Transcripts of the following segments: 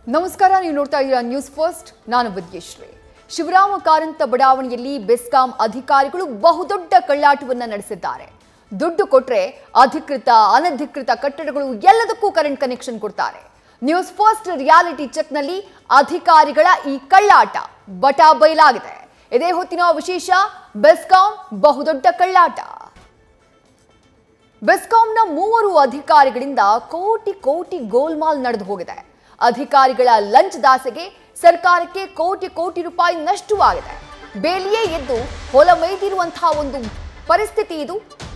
ನಮಸ್ಕಾರ ನೀವು ನೋಡ್ತಾ ಇದ್ದೀರಾ ನ್ಯೂಸ್ ಫಸ್ಟ್ ನಾನು ವಿದ್ಯಶ್ರೀ ಶಿವರಾಮ ಕಾರಂತ ಬಡಾವಣೆಯಲ್ಲಿ ಬೆಸ್ಕಾಂ ಅಧಿಕಾರಿಗಳು ಬಹುದೊಡ್ಡ ಕಳ್ಳಾಟವನ್ನ ನಡೆಸಿದ್ದಾರೆ ದುಡ್ಡು ಕೊಟ್ರೆ ಅಧಿಕೃತ ಅನಧಿಕೃತ ಕಟ್ಟಡಗಳು ಎಲ್ಲದಕ್ಕೂ ಕರೆಂಟ್ ಕನೆಕ್ಷನ್ ಕೊಡ್ತಾರೆ ನ್ಯೂಸ್ ಫಸ್ಟ್ ರಿಯಾಲಿಟಿ ಚೆಕ್ನಲ್ಲಿ ಅಧಿಕಾರಿಗಳ ಈ ಕಳ್ಳಾಟ ಬಟಾ ಬಯಲಾಗಿದೆ ಇದೇ ಹೊತ್ತಿನ ವಿಶೇಷ ಬೆಸ್ಕಾಂ ಬಹುದೊಡ್ಡ ಕಳ್ಳಾಟ ಬೆಸ್ಕಾಂನ ಮೂವರು ಅಧಿಕಾರಿಗಳಿಂದ ಕೋಟಿ ಕೋಟಿ ಗೋಲ್ಮಾಲ್ ನಡೆದು ಹೋಗಿದೆ ಅಧಿಕಾರಿಗಳ ಲಂಚ್ ದಾಸೆಗೆ ಸರ್ಕಾರಕ್ಕೆ ಕೋಟಿ ಕೋಟಿ ರೂಪಾಯಿ ನಷ್ಟವಾಗಿದೆ ಬೇಲಿಯೇ ಎದ್ದು ಹೊಲ ಮೈದಿರುವಂತಹ ಒಂದು ಪರಿಸ್ಥಿತಿ ಇದು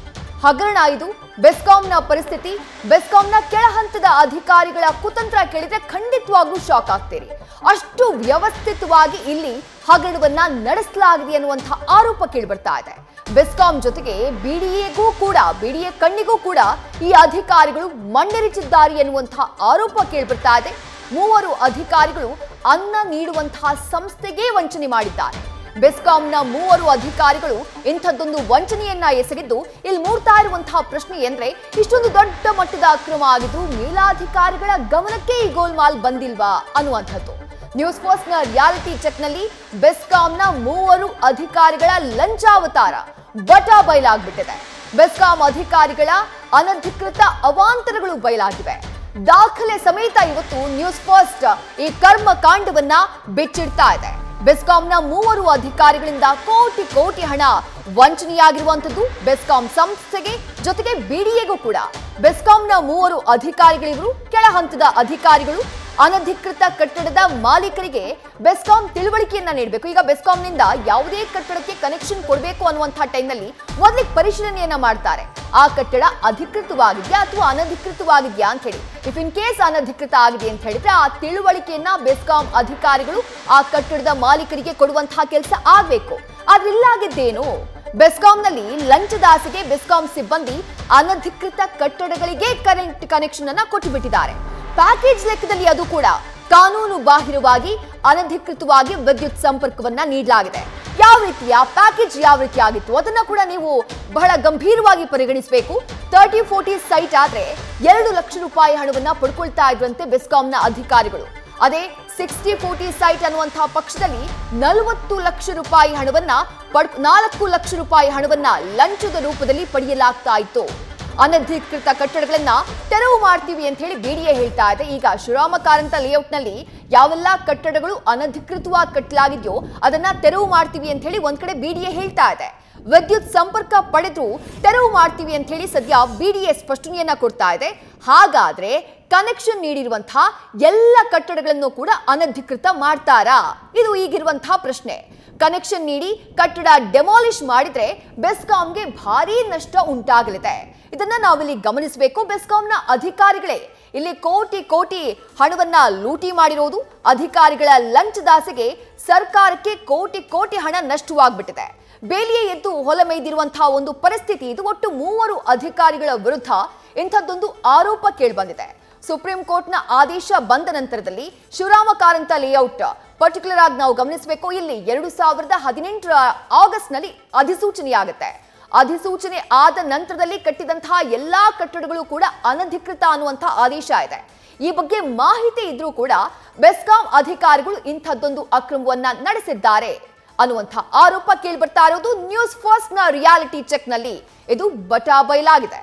ಹಗರಣ ಇದು ಬೆಸ್ಕಾಂನ ಪರಿಸ್ಥಿತಿ ಬೆಸ್ಕಾಂನ ಕೆಳ ಹಂತದ ಅಧಿಕಾರಿಗಳ ಕುತಂತ್ರ ಕೇಳಿದ್ರೆ ಖಂಡಿತವಾಗ್ಲೂ ಶಾಕ್ ಆಗ್ತೀರಿ ಅಷ್ಟು ವ್ಯವಸ್ಥಿತವಾಗಿ ಇಲ್ಲಿ ಹಗರಣವನ್ನ ನಡೆಸಲಾಗಿದೆ ಅನ್ನುವಂತಹ ಆರೋಪ ಕೇಳಿಬರ್ತಾ ಇದೆ ಬೆಸ್ಕಾಂ ಜೊತೆಗೆ ಬಿಡಿಎಗೂ ಕೂಡ ಬಿಡಿಎ ಕಣ್ಣಿಗೂ ಕೂಡ ಈ ಅಧಿಕಾರಿಗಳು ಮಣ್ಣೆರಿಚಿದ್ದಾರೆ ಎನ್ನುವಂತಹ ಆರೋಪ ಕೇಳಿಬರ್ತಾ ಇದೆ ಮೂವರು ಅಧಿಕಾರಿಗಳು ಅನ್ನ ನೀಡುವಂತಹ ಸಂಸ್ಥೆಗೆ ವಂಚನೆ ಮಾಡಿದ್ದಾರೆ ಬೆಸ್ಕಾಂನ ಮೂವರು ಅಧಿಕಾರಿಗಳು ಇಂಥದ್ದೊಂದು ವಂಚನೆಯನ್ನ ಎಸಗಿದ್ದು ಇಲ್ಲಿ ಮೂಡ್ತಾ ಇರುವಂತಹ ಪ್ರಶ್ನೆ ಎಂದ್ರೆ ಇಷ್ಟೊಂದು ದೊಡ್ಡ ಮಟ್ಟದ ಅಕ್ರಮ ಆಗಿದ್ದು ಮೇಲಾಧಿಕಾರಿಗಳ ಗಮನಕ್ಕೆ ಈ ಗೋಲ್ಮಾಲ್ ಬಂದಿಲ್ವಾ ಅನ್ನುವಂಥದ್ದು ನ್ಯೂಸ್ ಫಸ್ಟ್ ನ ರಿಯಾಲಿಟಿ ಚೆಕ್ ನಲ್ಲಿ ಬೆಸ್ಕಾಂನ ಮೂವರು ಅಧಿಕಾರಿಗಳ ಲಂಚಾವತಾರ ಬಟ ಬಯಲಾಗ್ಬಿಟ್ಟಿದೆ ಬೆಸ್ಕಾಂ ಅಧಿಕಾರಿಗಳ ಅನಧಿಕೃತ ಅವಾಂತರಗಳು ಬಯಲಾಗಿವೆ ದಾಖಲೆ ಸಮೇತ ಇವತ್ತು ನ್ಯೂಸ್ ಫಸ್ಟ್ ಈ ಕರ್ಮ ಕಾಂಡವನ್ನ ಬಿಚ್ಚಿಡ್ತಾ ಇದೆ ಬೆಸ್ಕಾಂನ ಮೂವರು ಅಧಿಕಾರಿಗಳಿಂದ ಕೋಟಿ ಕೋಟಿ ಹಣ ವಂಚನೆಯಾಗಿರುವಂತದ್ದು ಬೆಸ್ಕಾಂ ಸಂಸ್ಥೆಗೆ ಜೊತೆಗೆ ಬಿಡಿಎಗೂ ಕೂಡ ಬೆಸ್ಕಾಂನ ಮೂವರು ಅಧಿಕಾರಿಗಳಿವರು ಕೆಳ ಹಂತದ ಅಧಿಕಾರಿಗಳು ಅನಧಿಕೃತ ಕಟ್ಟಡದ ಮಾಲೀಕರಿಗೆ ಬೆಸ್ಕಾಂ ತಿಳುವಳಿಕೆಯನ್ನ ನೀಡಬೇಕು ಈಗ ಬೆಸ್ಕಾಂನಿಂದ ಯಾವುದೇ ಕಟ್ಟಡಕ್ಕೆ ಕನೆಕ್ಷನ್ ಕೊಡಬೇಕು ಅನ್ನುವಂತಹ ಟೈಮ್ನಲ್ಲಿ ಮೊದಲಿಗೆ ಪರಿಶೀಲನೆಯನ್ನ ಮಾಡ್ತಾರೆ ಆ ಕಟ್ಟಡ ಅಧಿಕೃತವಾಗಿದೆಯಾ ಅಥವಾ ಅನಧಿಕೃತವಾಗಿದೆಯಾ ಅಂತ ಹೇಳಿ ಇಫ್ ಇನ್ ಕೇಸ್ ಅನಧಿಕೃತ ಆಗಿದೆ ಅಂತ ಹೇಳಿದ್ರೆ ಆ ತಿಳುವಳಿಕೆಯನ್ನ ಬೆಸ್ಕಾಂ ಅಧಿಕಾರಿಗಳು ಆ ಕಟ್ಟಡದ ಮಾಲೀಕರಿಗೆ ಕೊಡುವಂತಹ ಕೆಲಸ ಆಗ್ಬೇಕು ಆದ್ರೆ ಇಲ್ಲಾಗಿದ್ದೇನು ಬೆಸ್ಕಾಂನಲ್ಲಿ ಲಂಚದಾಸೆಗೆ ಬೆಸ್ಕಾಂ ಸಿಬ್ಬಂದಿ ಅನಧಿಕೃತ ಕಟ್ಟಡಗಳಿಗೆ ಕರೆಂಟ್ ಕನೆಕ್ಷನ್ ಅನ್ನ ಕೊಟ್ಟು ಬಿಟ್ಟಿದ್ದಾರೆ ಪ್ಯಾಕೇಜ್ ಲೆಕ್ಕದಲ್ಲಿ ಅದು ಕೂಡ ಕಾನೂನು ಬಾಹಿರವಾಗಿ ಅನಧಿಕೃತವಾಗಿ ವಿದ್ಯುತ್ ಸಂಪರ್ಕವನ್ನ ನೀಡಲಾಗಿದೆ ಯಾವ ರೀತಿಯ ಪ್ಯಾಕೇಜ್ ಯಾವ ರೀತಿ ಆಗಿತ್ತು ಅದನ್ನ ಕೂಡ ನೀವು ಬಹಳ ಗಂಭೀರವಾಗಿ ಪರಿಗಣಿಸಬೇಕು ತರ್ಟಿ ಫೋರ್ಟಿ ಸೈಟ್ ಆದ್ರೆ ಎರಡು ಲಕ್ಷ ರೂಪಾಯಿ ಹಣವನ್ನ ಪಡ್ಕೊಳ್ತಾ ಇದ್ರಂತೆ ಬೆಸ್ಕಾಂನ ಅಧಿಕಾರಿಗಳು ಅದೇ ಸಿಕ್ಸ್ಟಿ ಫೋರ್ಟಿ ಸೈಟ್ ಅನ್ನುವಂತಹ ಪಕ್ಷದಲ್ಲಿ ನಲವತ್ತು ಲಕ್ಷ ರೂಪಾಯಿ ಹಣವನ್ನ ಪಡ್ ನಾಲ್ಕು ಲಕ್ಷ ರೂಪಾಯಿ ಹಣವನ್ನ ಲಂಚದ ರೂಪದಲ್ಲಿ ಪಡೆಯಲಾಗ್ತಾ ಇತ್ತು ಅನಧಿಕೃತ ಕಟ್ಟಡಗಳನ್ನ ತೆರವು ಮಾಡ್ತೀವಿ ಅಂತ ಹೇಳಿ ಬಿಡಿಎ ಹೇಳ್ತಾ ಇದೆ ಈಗ ಶ್ರೀರಾಮ ಕಾರಂತ ಲೇಔಟ್ನಲ್ಲಿ ಯಾವೆಲ್ಲ ಕಟ್ಟಡಗಳು ಅನಧಿಕೃತವಾಗಿ ಕಟ್ಟಲಾಗಿದೆಯೋ ಅದನ್ನ ತೆರವು ಮಾಡ್ತೀವಿ ಅಂತ ಹೇಳಿ ಒಂದ್ ಕಡೆ ಬಿಡಿಎ ಹೇಳ್ತಾ ಇದೆ ವಿದ್ಯುತ್ ಸಂಪರ್ಕ ಪಡೆದ್ರು ತೆರವು ಮಾಡ್ತೀವಿ ಅಂತ ಹೇಳಿ ಸದ್ಯ ಬಿಡಿಎ ಸ್ಪಷ್ಟನೆಯನ್ನ ಕೊಡ್ತಾ ಇದೆ ಹಾಗಾದ್ರೆ ಕನೆಕ್ಷನ್ ನೀಡಿರುವಂತಹ ಎಲ್ಲ ಕಟ್ಟಡಗಳನ್ನು ಕೂಡ ಅನಧಿಕೃತ ಮಾಡ್ತಾರಾ ಇದು ಈಗಿರುವಂತಹ ಪ್ರಶ್ನೆ ಕನೆಕ್ಷನ್ ನೀಡಿ ಕಟ್ಟಡ ಡೆಮಾಲಿಷ್ ಮಾಡಿದ್ರೆ ಬೆಸ್ಕಾಂಗೆ ಭಾರೀ ನಷ್ಟ ಉಂಟಾಗಲಿದೆ ಇದನ್ನ ನಾವಿಲ್ಲಿ ಗಮನಿಸಬೇಕು ಬೆಸ್ಕಾಂನ ಅಧಿಕಾರಿಗಳೇ ಇಲ್ಲಿ ಕೋಟಿ ಕೋಟಿ ಹಣವನ್ನ ಲೂಟಿ ಮಾಡಿರೋದು ಅಧಿಕಾರಿಗಳ ಲಂಚ ದಾಸೆಗೆ ಸರ್ಕಾರಕ್ಕೆ ಕೋಟಿ ಕೋಟಿ ಹಣ ನಷ್ಟವಾಗ್ಬಿಟ್ಟಿದೆ ಬೇಲಿಯೇ ಎದ್ದು ಹೊಲ ಮೇಯ್ದಿರುವಂತಹ ಒಂದು ಪರಿಸ್ಥಿತಿ ಇದು ಒಟ್ಟು ಮೂವರು ಅಧಿಕಾರಿಗಳ ವಿರುದ್ಧ ಇಂಥದ್ದೊಂದು ಆರೋಪ ಕೇಳಿಬಂದಿದೆ ಸುಪ್ರೀಂ ಕೋರ್ಟ್ನ ಆದೇಶ ಬಂದ ನಂತರದಲ್ಲಿ ಶಿವರಾಮ ಕಾರಂತ ಲೇಔಟ್ ಪರ್ಟಿಕ್ಯುಲರ್ ಆಗಿ ನಾವು ಗಮನಿಸಬೇಕು ಇಲ್ಲಿ ಎರಡು ಸಾವಿರದ ಹದಿನೆಂಟರ ಆಗಸ್ಟ್ ನಲ್ಲಿ ಅಧಿಸೂಚನೆಯಾಗುತ್ತೆ ಅಧಿಸೂಚನೆ ಆದ ನಂತರದಲ್ಲಿ ಕಟ್ಟಿದಂತಹ ಎಲ್ಲಾ ಕಟ್ಟಡಗಳು ಕೂಡ ಅನಧಿಕೃತ ಅನ್ನುವಂತಹ ಆದೇಶ ಇದೆ ಈ ಬಗ್ಗೆ ಮಾಹಿತಿ ಇದ್ರೂ ಕೂಡ ಬೆಸ್ಕಾಂ ಅಧಿಕಾರಿಗಳು ಇಂಥದ್ದೊಂದು ಅಕ್ರಮವನ್ನ ನಡೆಸಿದ್ದಾರೆ ಅನ್ನುವಂಥ ಆರೋಪ ಕೇಳಿಬರ್ತಾ ಇರೋದು ನ್ಯೂಸ್ ಫಸ್ಟ್ ನ ರಿಯಾಲಿಟಿ ಚೆಕ್ ನಲ್ಲಿ ಇದು ಬಟಾ ಬಯಲಾಗಿದೆ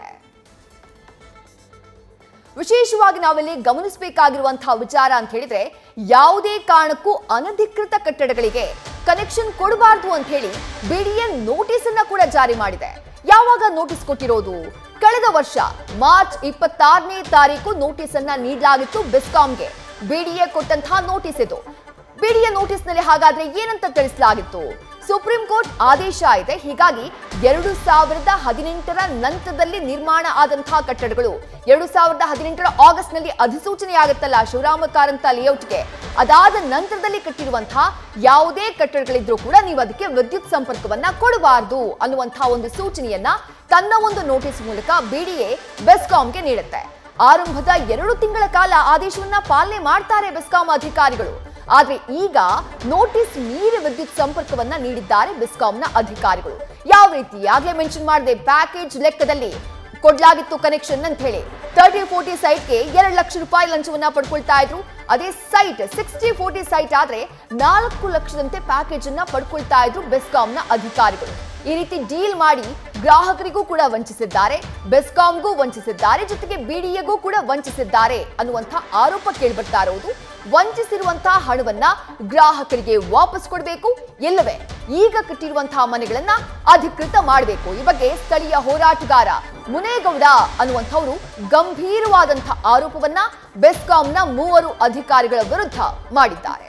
ವಿಶೇಷವಾಗಿ ನಾವಿಲ್ಲಿ ಗಮನಿಸಬೇಕಾಗಿರುವಂತಹ ವಿಚಾರ ಅಂತ ಹೇಳಿದ್ರೆ ಯಾವುದೇ ಕಾರಣಕ್ಕೂ ಅನಧಿಕೃತ ಕಟ್ಟಡಗಳಿಗೆ ಕನೆಕ್ಷನ್ ಕೊಡಬಾರ್ದು ಅಂತ ಹೇಳಿ ಬಿಡಿಎನ್ ನೋಟಿಸ್ ಅನ್ನ ಕೂಡ ಜಾರಿ ಮಾಡಿದೆ ಯಾವಾಗ ನೋಟಿಸ್ ಕೊಟ್ಟಿರೋದು ಕಳೆದ ವರ್ಷ ಮಾರ್ಚ್ ಇಪ್ಪತ್ತಾರನೇ ತಾರೀಕು ನೋಟಿಸ್ ಅನ್ನ ನೀಡಲಾಗಿತ್ತು ಬೆಸ್ಕಾಂಗೆ ಬಿಡಿಎ ಕೊಟ್ಟಂತಹ ನೋಟಿಸ್ ಇದು ಬಿಡಿಎ ನೋಟಿಸ್ ನಲ್ಲಿ ಹಾಗಾದ್ರೆ ಏನಂತ ತಿಳಿಸಲಾಗಿತ್ತು ಸುಪ್ರೀಂ ಕೋರ್ಟ್ ಆದೇಶ ಇದೆ ಹೀಗಾಗಿ ಎರಡು ಸಾವಿರದ ಹದಿನೆಂಟರ ನಂತರದಲ್ಲಿ ನಿರ್ಮಾಣ ಆದಂತಹ ಕಟ್ಟಡಗಳು ಎರಡು ಸಾವಿರದ ಹದಿನೆಂಟರ ಆಗಸ್ಟ್ ನಲ್ಲಿ ಅಧಿಸೂಚನೆ ಆಗುತ್ತಲ್ಲ ಶಿವರಾಮ ಕಾರಂತ ಲೇಔಟ್ಗೆ ಅದಾದ ನಂತರದಲ್ಲಿ ಕಟ್ಟಿರುವಂತಹ ಯಾವುದೇ ಕಟ್ಟಡಗಳಿದ್ರೂ ಕೂಡ ನೀವು ಅದಕ್ಕೆ ವಿದ್ಯುತ್ ಸಂಪರ್ಕವನ್ನ ಕೊಡಬಾರದು ಅನ್ನುವಂತಹ ಒಂದು ಸೂಚನೆಯನ್ನ ತನ್ನ ಒಂದು ನೋಟಿಸ್ ಮೂಲಕ ಬಿಡಿಎ ಬೆಸ್ಕಾಂಗೆ ನೀಡುತ್ತೆ ಆರಂಭದ ಎರಡು ತಿಂಗಳ ಕಾಲ ಆದೇಶವನ್ನ ಪಾಲನೆ ಮಾಡ್ತಾರೆ ಬೆಸ್ಕಾಂ ಅಧಿಕಾರಿಗಳು ಆದ್ರೆ ಈಗ ನೋಟಿಸ್ ಮೀರಿ ವಿದ್ಯುತ್ ಸಂಪರ್ಕವನ್ನ ನೀಡಿದ್ದಾರೆ ಬೆಸ್ಕಾಂನ ಅಧಿಕಾರಿಗಳು ಯಾವ ರೀತಿ ಆಗ್ಲೇ ಮೆನ್ಷನ್ ಮಾಡಿದೆ ಪ್ಯಾಕೇಜ್ ಲೆಕ್ಕದಲ್ಲಿ ಕೊಡ್ಲಾಗಿತ್ತು ಕನೆಕ್ಷನ್ ಅಂತ ಹೇಳಿ ತರ್ಟಿ ಫೋರ್ಟಿ ಸೈಟ್ಗೆ ಎರಡು ಲಕ್ಷ ರೂಪಾಯಿ ಲಂಚವನ್ನ ಪಡ್ಕೊಳ್ತಾ ಇದ್ರು ಅದೇ ಸೈಟ್ ಸಿಕ್ಸ್ಟಿ ಫೋರ್ಟಿ ಸೈಟ್ ಆದ್ರೆ ನಾಲ್ಕು ಲಕ್ಷದಂತೆ ಪ್ಯಾಕೇಜ್ ಅನ್ನ ಪಡ್ಕೊಳ್ತಾ ಇದ್ರು ಬೆಸ್ಕಾಂನ ಅಧಿಕಾರಿಗಳು ಈ ರೀತಿ ಡೀಲ್ ಮಾಡಿ ಗ್ರಾಹಕರಿಗೂ ಕೂಡ ವಂಚಿಸಿದ್ದಾರೆ ಬೆಸ್ಕಾಂಗೂ ವಂಚಿಸಿದ್ದಾರೆ ಜೊತೆಗೆ ಬಿಡಿಎಗೂ ಕೂಡ ವಂಚಿಸಿದ್ದಾರೆ ಅನ್ನುವಂಥ ಆರೋಪ ಕೇಳಿಬರ್ತಾ ಇರೋದು ವಂಚಿಸಿರುವಂತಹ ಹಣವನ್ನ ಗ್ರಾಹಕರಿಗೆ ವಾಪಸ್ ಕೊಡಬೇಕು ಇಲ್ಲವೇ ಈಗ ಕಟ್ಟಿರುವಂತಹ ಮನೆಗಳನ್ನ ಅಧಿಕೃತ ಮಾಡಬೇಕು ಈ ಬಗ್ಗೆ ಸ್ಥಳೀಯ ಹೋರಾಟಗಾರ ಮುನೇಗೌಡ ಅನ್ನುವಂಥವರು ಗಂಭೀರವಾದಂತಹ ಆರೋಪವನ್ನ ಬೆಸ್ಕಾಂನ ಮೂವರು ಅಧಿಕಾರಿಗಳ ವಿರುದ್ಧ ಮಾಡಿದ್ದಾರೆ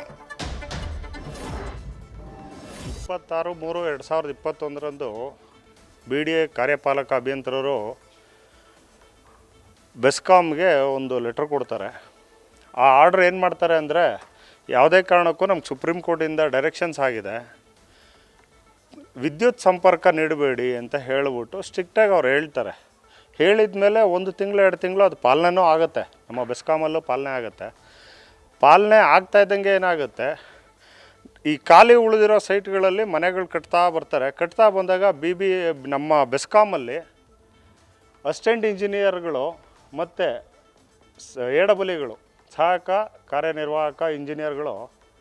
ಇಪ್ಪತ್ತಾರು ಮೂರು ಎರಡು ಸಾವಿರದ ಇಪ್ಪತ್ತೊಂದರಂದು ಬಿ ಡಿ ಎ ಕಾರ್ಯಪಾಲಕ ಅಭಿಯಂತರರು ಬೆಸ್ಕಾಮ್ಗೆ ಒಂದು ಲೆಟ್ರ್ ಕೊಡ್ತಾರೆ ಆ ಆರ್ಡ್ರ್ ಏನು ಮಾಡ್ತಾರೆ ಅಂದರೆ ಯಾವುದೇ ಕಾರಣಕ್ಕೂ ನಮ್ಗೆ ಸುಪ್ರೀಂ ಕೋರ್ಟಿಂದ ಡೈರೆಕ್ಷನ್ಸ್ ಆಗಿದೆ ವಿದ್ಯುತ್ ಸಂಪರ್ಕ ನೀಡಬೇಡಿ ಅಂತ ಹೇಳಿಬಿಟ್ಟು ಸ್ಟ್ರಿಕ್ಟಾಗಿ ಅವ್ರು ಹೇಳ್ತಾರೆ ಹೇಳಿದ ಮೇಲೆ ಒಂದು ತಿಂಗಳು ಎರಡು ತಿಂಗಳು ಅದು ಪಾಲನೆನೂ ಆಗುತ್ತೆ ನಮ್ಮ ಬೆಸ್ಕಾಮಲ್ಲೂ ಪಾಲನೆ ಆಗುತ್ತೆ ಪಾಲನೆ ಆಗ್ತಾ ಇದ್ದಂಗೆ ಏನಾಗುತ್ತೆ ಈ ಖಾಲಿ ಉಳಿದಿರೋ ಸೈಟ್ಗಳಲ್ಲಿ ಮನೆಗಳು ಕಟ್ತಾ ಬರ್ತಾರೆ ಕಟ್ತಾ ಬಂದಾಗ ಬಿ ಬಿ ನಮ್ಮ ಬೆಸ್ಕಾಮಲ್ಲಿ ಅಸಿಸ್ಟೆಂಟ್ ಇಂಜಿನಿಯರ್ಗಳು ಮತ್ತು ಎಡಬಲಿಗಳು ಸಹಾಯಕ ಕಾರ್ಯನಿರ್ವಾಹಕ ಇಂಜಿನಿಯರ್ಗಳು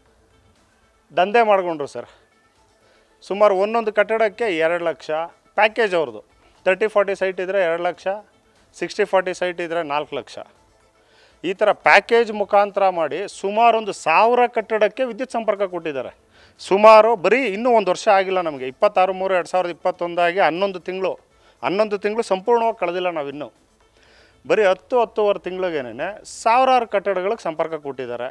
ದಂಧೆ ಮಾಡಿಕೊಂಡ್ರು ಸರ್ ಸುಮಾರು ಒಂದೊಂದು ಕಟ್ಟಡಕ್ಕೆ ಎರಡು ಲಕ್ಷ ಪ್ಯಾಕೇಜ್ ಅವ್ರದ್ದು ತರ್ಟಿ ಫಾರ್ಟಿ ಸೈಟ್ ಇದ್ದರೆ ಎರಡು ಲಕ್ಷ ಸಿಕ್ಸ್ಟಿ ಫಾರ್ಟಿ ಸೈಟ್ ಇದ್ದರೆ ನಾಲ್ಕು ಲಕ್ಷ ಈ ಥರ ಪ್ಯಾಕೇಜ್ ಮುಖಾಂತರ ಮಾಡಿ ಸುಮಾರು ಒಂದು ಸಾವಿರ ಕಟ್ಟಡಕ್ಕೆ ವಿದ್ಯುತ್ ಸಂಪರ್ಕ ಕೊಟ್ಟಿದ್ದಾರೆ ಸುಮಾರು ಬರೀ ಇನ್ನೂ ಒಂದು ವರ್ಷ ಆಗಿಲ್ಲ ನಮಗೆ ಇಪ್ಪತ್ತಾರು ಮೂರು ಎರಡು ಸಾವಿರದ ಇಪ್ಪತ್ತೊಂದಾಗಿ ಹನ್ನೊಂದು ತಿಂಗಳು ಹನ್ನೊಂದು ತಿಂಗಳು ಸಂಪೂರ್ಣವಾಗಿ ಕಳೆದಿಲ್ಲ ನಾವಿನ್ನೂ ಬರೀ ಹತ್ತು ಹತ್ತುವರೆ ತಿಂಗಳಿಗೇನೆ ಸಾವಿರಾರು ಕಟ್ಟಡಗಳಿಗೆ ಸಂಪರ್ಕ ಕೊಟ್ಟಿದ್ದಾರೆ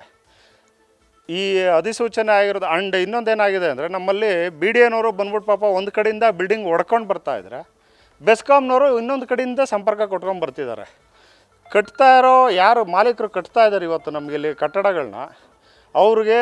ಈ ಅಧಿಸೂಚನೆ ಆಗಿರೋದು ಅಂಡ್ ಇನ್ನೊಂದೇನಾಗಿದೆ ಅಂದರೆ ನಮ್ಮಲ್ಲಿ ಬಿ ಡಿ ಎನವರು ಬಂದ್ಬಿಟ್ಟು ಪಾಪ ಒಂದು ಕಡೆಯಿಂದ ಬಿಲ್ಡಿಂಗ್ ಹೊಡ್ಕೊಂಡು ಬರ್ತಾ ಇದ್ದಾರೆ ಬೆಸ್ಕಾಮ್ನವರು ಇನ್ನೊಂದು ಕಡೆಯಿಂದ ಸಂಪರ್ಕ ಕೊಟ್ಕೊಂಡು ಬರ್ತಿದ್ದಾರೆ ಕಟ್ತಾ ಇರೋ ಯಾರು ಮಾಲೀಕರು ಕಟ್ತಾ ಇದ್ದಾರೆ ಇವತ್ತು ನಮಗೆ ಇಲ್ಲಿ ಕಟ್ಟಡಗಳನ್ನ ಅವ್ರಿಗೆ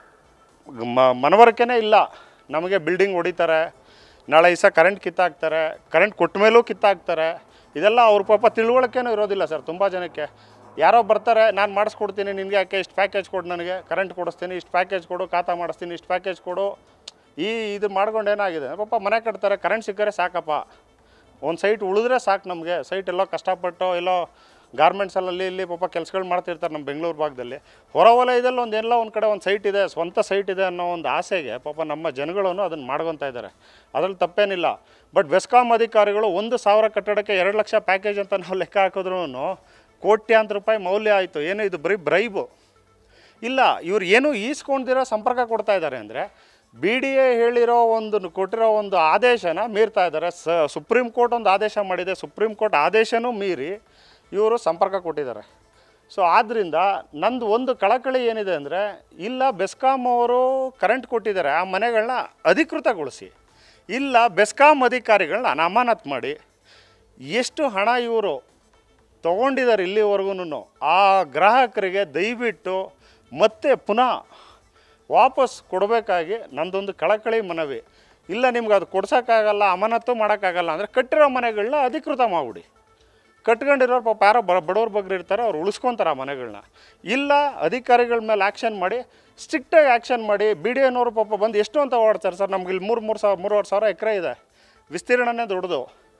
ಮ ಮನವರಿಕೆನೇ ಇಲ್ಲ ನಮಗೆ ಬಿಲ್ಡಿಂಗ್ ಹೊಡಿತಾರೆ ನಾಳೆ ದಿವಸ ಕರೆಂಟ್ ಕಿತ್ತಾಕ್ತಾರೆ ಕರೆಂಟ್ ಕೊಟ್ಟ ಮೇಲೂ ಕಿತ್ತಾಕ್ತಾರೆ ಇದೆಲ್ಲ ಅವ್ರ ಪಾಪ ತಿಳುವಳಿಕೆನೂ ಇರೋದಿಲ್ಲ ಸರ್ ತುಂಬ ಜನಕ್ಕೆ ಯಾರೋ ಬರ್ತಾರೆ ನಾನು ಮಾಡಿಸ್ಕೊಡ್ತೀನಿ ನಿನಗೆ ಯಾಕೆ ಇಷ್ಟು ಪ್ಯಾಕೇಜ್ ಕೊಡು ನನಗೆ ಕರೆಂಟ್ ಕೊಡಿಸ್ತೀನಿ ಇಷ್ಟು ಪ್ಯಾಕೇಜ್ ಕೊಡು ಖಾತಾ ಮಾಡಿಸ್ತೀನಿ ಇಷ್ಟು ಪ್ಯಾಕೇಜ್ ಕೊಡು ಈ ಇದು ಮಾಡ್ಕೊಂಡು ಏನಾಗಿದೆ ಪಾಪ ಮನೆ ಕಟ್ತಾರೆ ಕರೆಂಟ್ ಸಿಕ್ಕರೆ ಸಾಕಪ್ಪ ಒಂದು ಸೈಟ್ ಉಳಿದ್ರೆ ಸಾಕು ನಮಗೆ ಸೈಟ್ ಎಲ್ಲೋ ಕಷ್ಟಪಟ್ಟು ಎಲ್ಲೋ ಗಾರ್ಮೆಂಟ್ಸಲ್ಲಿ ಇಲ್ಲಿ ಪಾಪ ಕೆಲಸಗಳು ಮಾಡ್ತಿರ್ತಾರೆ ನಮ್ಮ ಬೆಂಗಳೂರು ಭಾಗದಲ್ಲಿ ಹೊರವಲಯದಲ್ಲಿ ಒಂದು ಎಲ್ಲ ಒಂದು ಕಡೆ ಒಂದು ಸೈಟ್ ಇದೆ ಸ್ವಂತ ಸೈಟ್ ಇದೆ ಅನ್ನೋ ಒಂದು ಆಸೆಗೆ ಪಾಪ ನಮ್ಮ ಜನಗಳನ್ನು ಅದನ್ನು ಮಾಡ್ಕೊತಾ ಇದ್ದಾರೆ ಅದ್ರಲ್ಲಿ ತಪ್ಪೇನಿಲ್ಲ ಬಟ್ ಬೆಸ್ಕಾಮ್ ಅಧಿಕಾರಿಗಳು ಒಂದು ಸಾವಿರ ಕಟ್ಟಡಕ್ಕೆ ಎರಡು ಲಕ್ಷ ಪ್ಯಾಕೇಜ್ ಅಂತ ನಾವು ಲೆಕ್ಕ ಹಾಕಿದ್ರೂ ಕೋಟ್ಯಾಂತರ ರೂಪಾಯಿ ಮೌಲ್ಯ ಆಯಿತು ಏನು ಇದು ಬರೀ ಬ್ರೈಬು ಇಲ್ಲ ಇವ್ರು ಏನು ಈಸ್ಕೊಂಡಿರೋ ಸಂಪರ್ಕ ಕೊಡ್ತಾ ಇದ್ದಾರೆ ಅಂದರೆ ಬಿ ಡಿ ಎ ಹೇಳಿರೋ ಒಂದು ಕೊಟ್ಟಿರೋ ಒಂದು ಆದೇಶನ ಮೀರ್ತಾ ಇದ್ದಾರೆ ಸ ಸುಪ್ರೀಂ ಕೋರ್ಟ್ ಒಂದು ಆದೇಶ ಮಾಡಿದೆ ಸುಪ್ರೀಂ ಕೋರ್ಟ್ ಆದೇಶನೂ ಮೀರಿ ಇವರು ಸಂಪರ್ಕ ಕೊಟ್ಟಿದ್ದಾರೆ ಸೊ ಆದ್ದರಿಂದ ನಂದು ಒಂದು ಕಳಕಳಿ ಏನಿದೆ ಅಂದರೆ ಇಲ್ಲ ಬೆಸ್ಕಾಮ್ ಅವರು ಕರೆಂಟ್ ಕೊಟ್ಟಿದ್ದಾರೆ ಆ ಮನೆಗಳನ್ನ ಅಧಿಕೃತಗೊಳಿಸಿ ಇಲ್ಲ ಬೆಸ್ಕಾಮ್ ಅಧಿಕಾರಿಗಳನ್ನ ಅಮಾನತ್ ಮಾಡಿ ಎಷ್ಟು ಹಣ ಇವರು ತೊಗೊಂಡಿದ್ದಾರೆ ಇಲ್ಲಿವರೆಗೂ ಆ ಗ್ರಾಹಕರಿಗೆ ದಯವಿಟ್ಟು ಮತ್ತೆ ಪುನಃ ವಾಪಸ್ ಕೊಡಬೇಕಾಗಿ ನಂದೊಂದು ಕಳಕಳಿ ಮನವಿ ಇಲ್ಲ ನಿಮ್ಗೆ ಅದು ಕೊಡ್ಸೋಕ್ಕಾಗಲ್ಲ ಅಮಾನತ್ತು ಮಾಡೋಕ್ಕಾಗಲ್ಲ ಅಂದರೆ ಕಟ್ಟಿರೋ ಮನೆಗಳನ್ನ ಅಧಿಕೃತ ಮಾಡಿಬಿಡಿ ಕಟ್ಕೊಂಡಿರೋರು ಪಾಪ ಯಾರೋ ಬ ಬಡವ್ರ ಬಗ್ಗೆ ಇರ್ತಾರೆ ಅವ್ರು ಉಳಿಸ್ಕೊತಾರೆ ಆ ಮನೆಗಳನ್ನ ಇಲ್ಲ ಅಧಿಕಾರಿಗಳ ಮೇಲೆ ಆ್ಯಕ್ಷನ್ ಮಾಡಿ ಸ್ಟ್ರಿಕ್ಟಾಗಿ ಆ್ಯಕ್ಷನ್ ಮಾಡಿ ಬಿ ಡಿ ಎನವರು ಪಾಪ ಬಂದು ಎಷ್ಟು ಅಂತ ಓಡ್ತಾರೆ ಸರ್ ನಮ್ಗೆ ಇಲ್ಲಿ ಮೂರು ಮೂರು ಸಾವಿರ ಮೂರುವರೆ ಸಾವಿರ ಎಕರೆ ಇದೆ ವಿಸ್ತೀರ್ಣನೇ ದೊಡ್ಡದು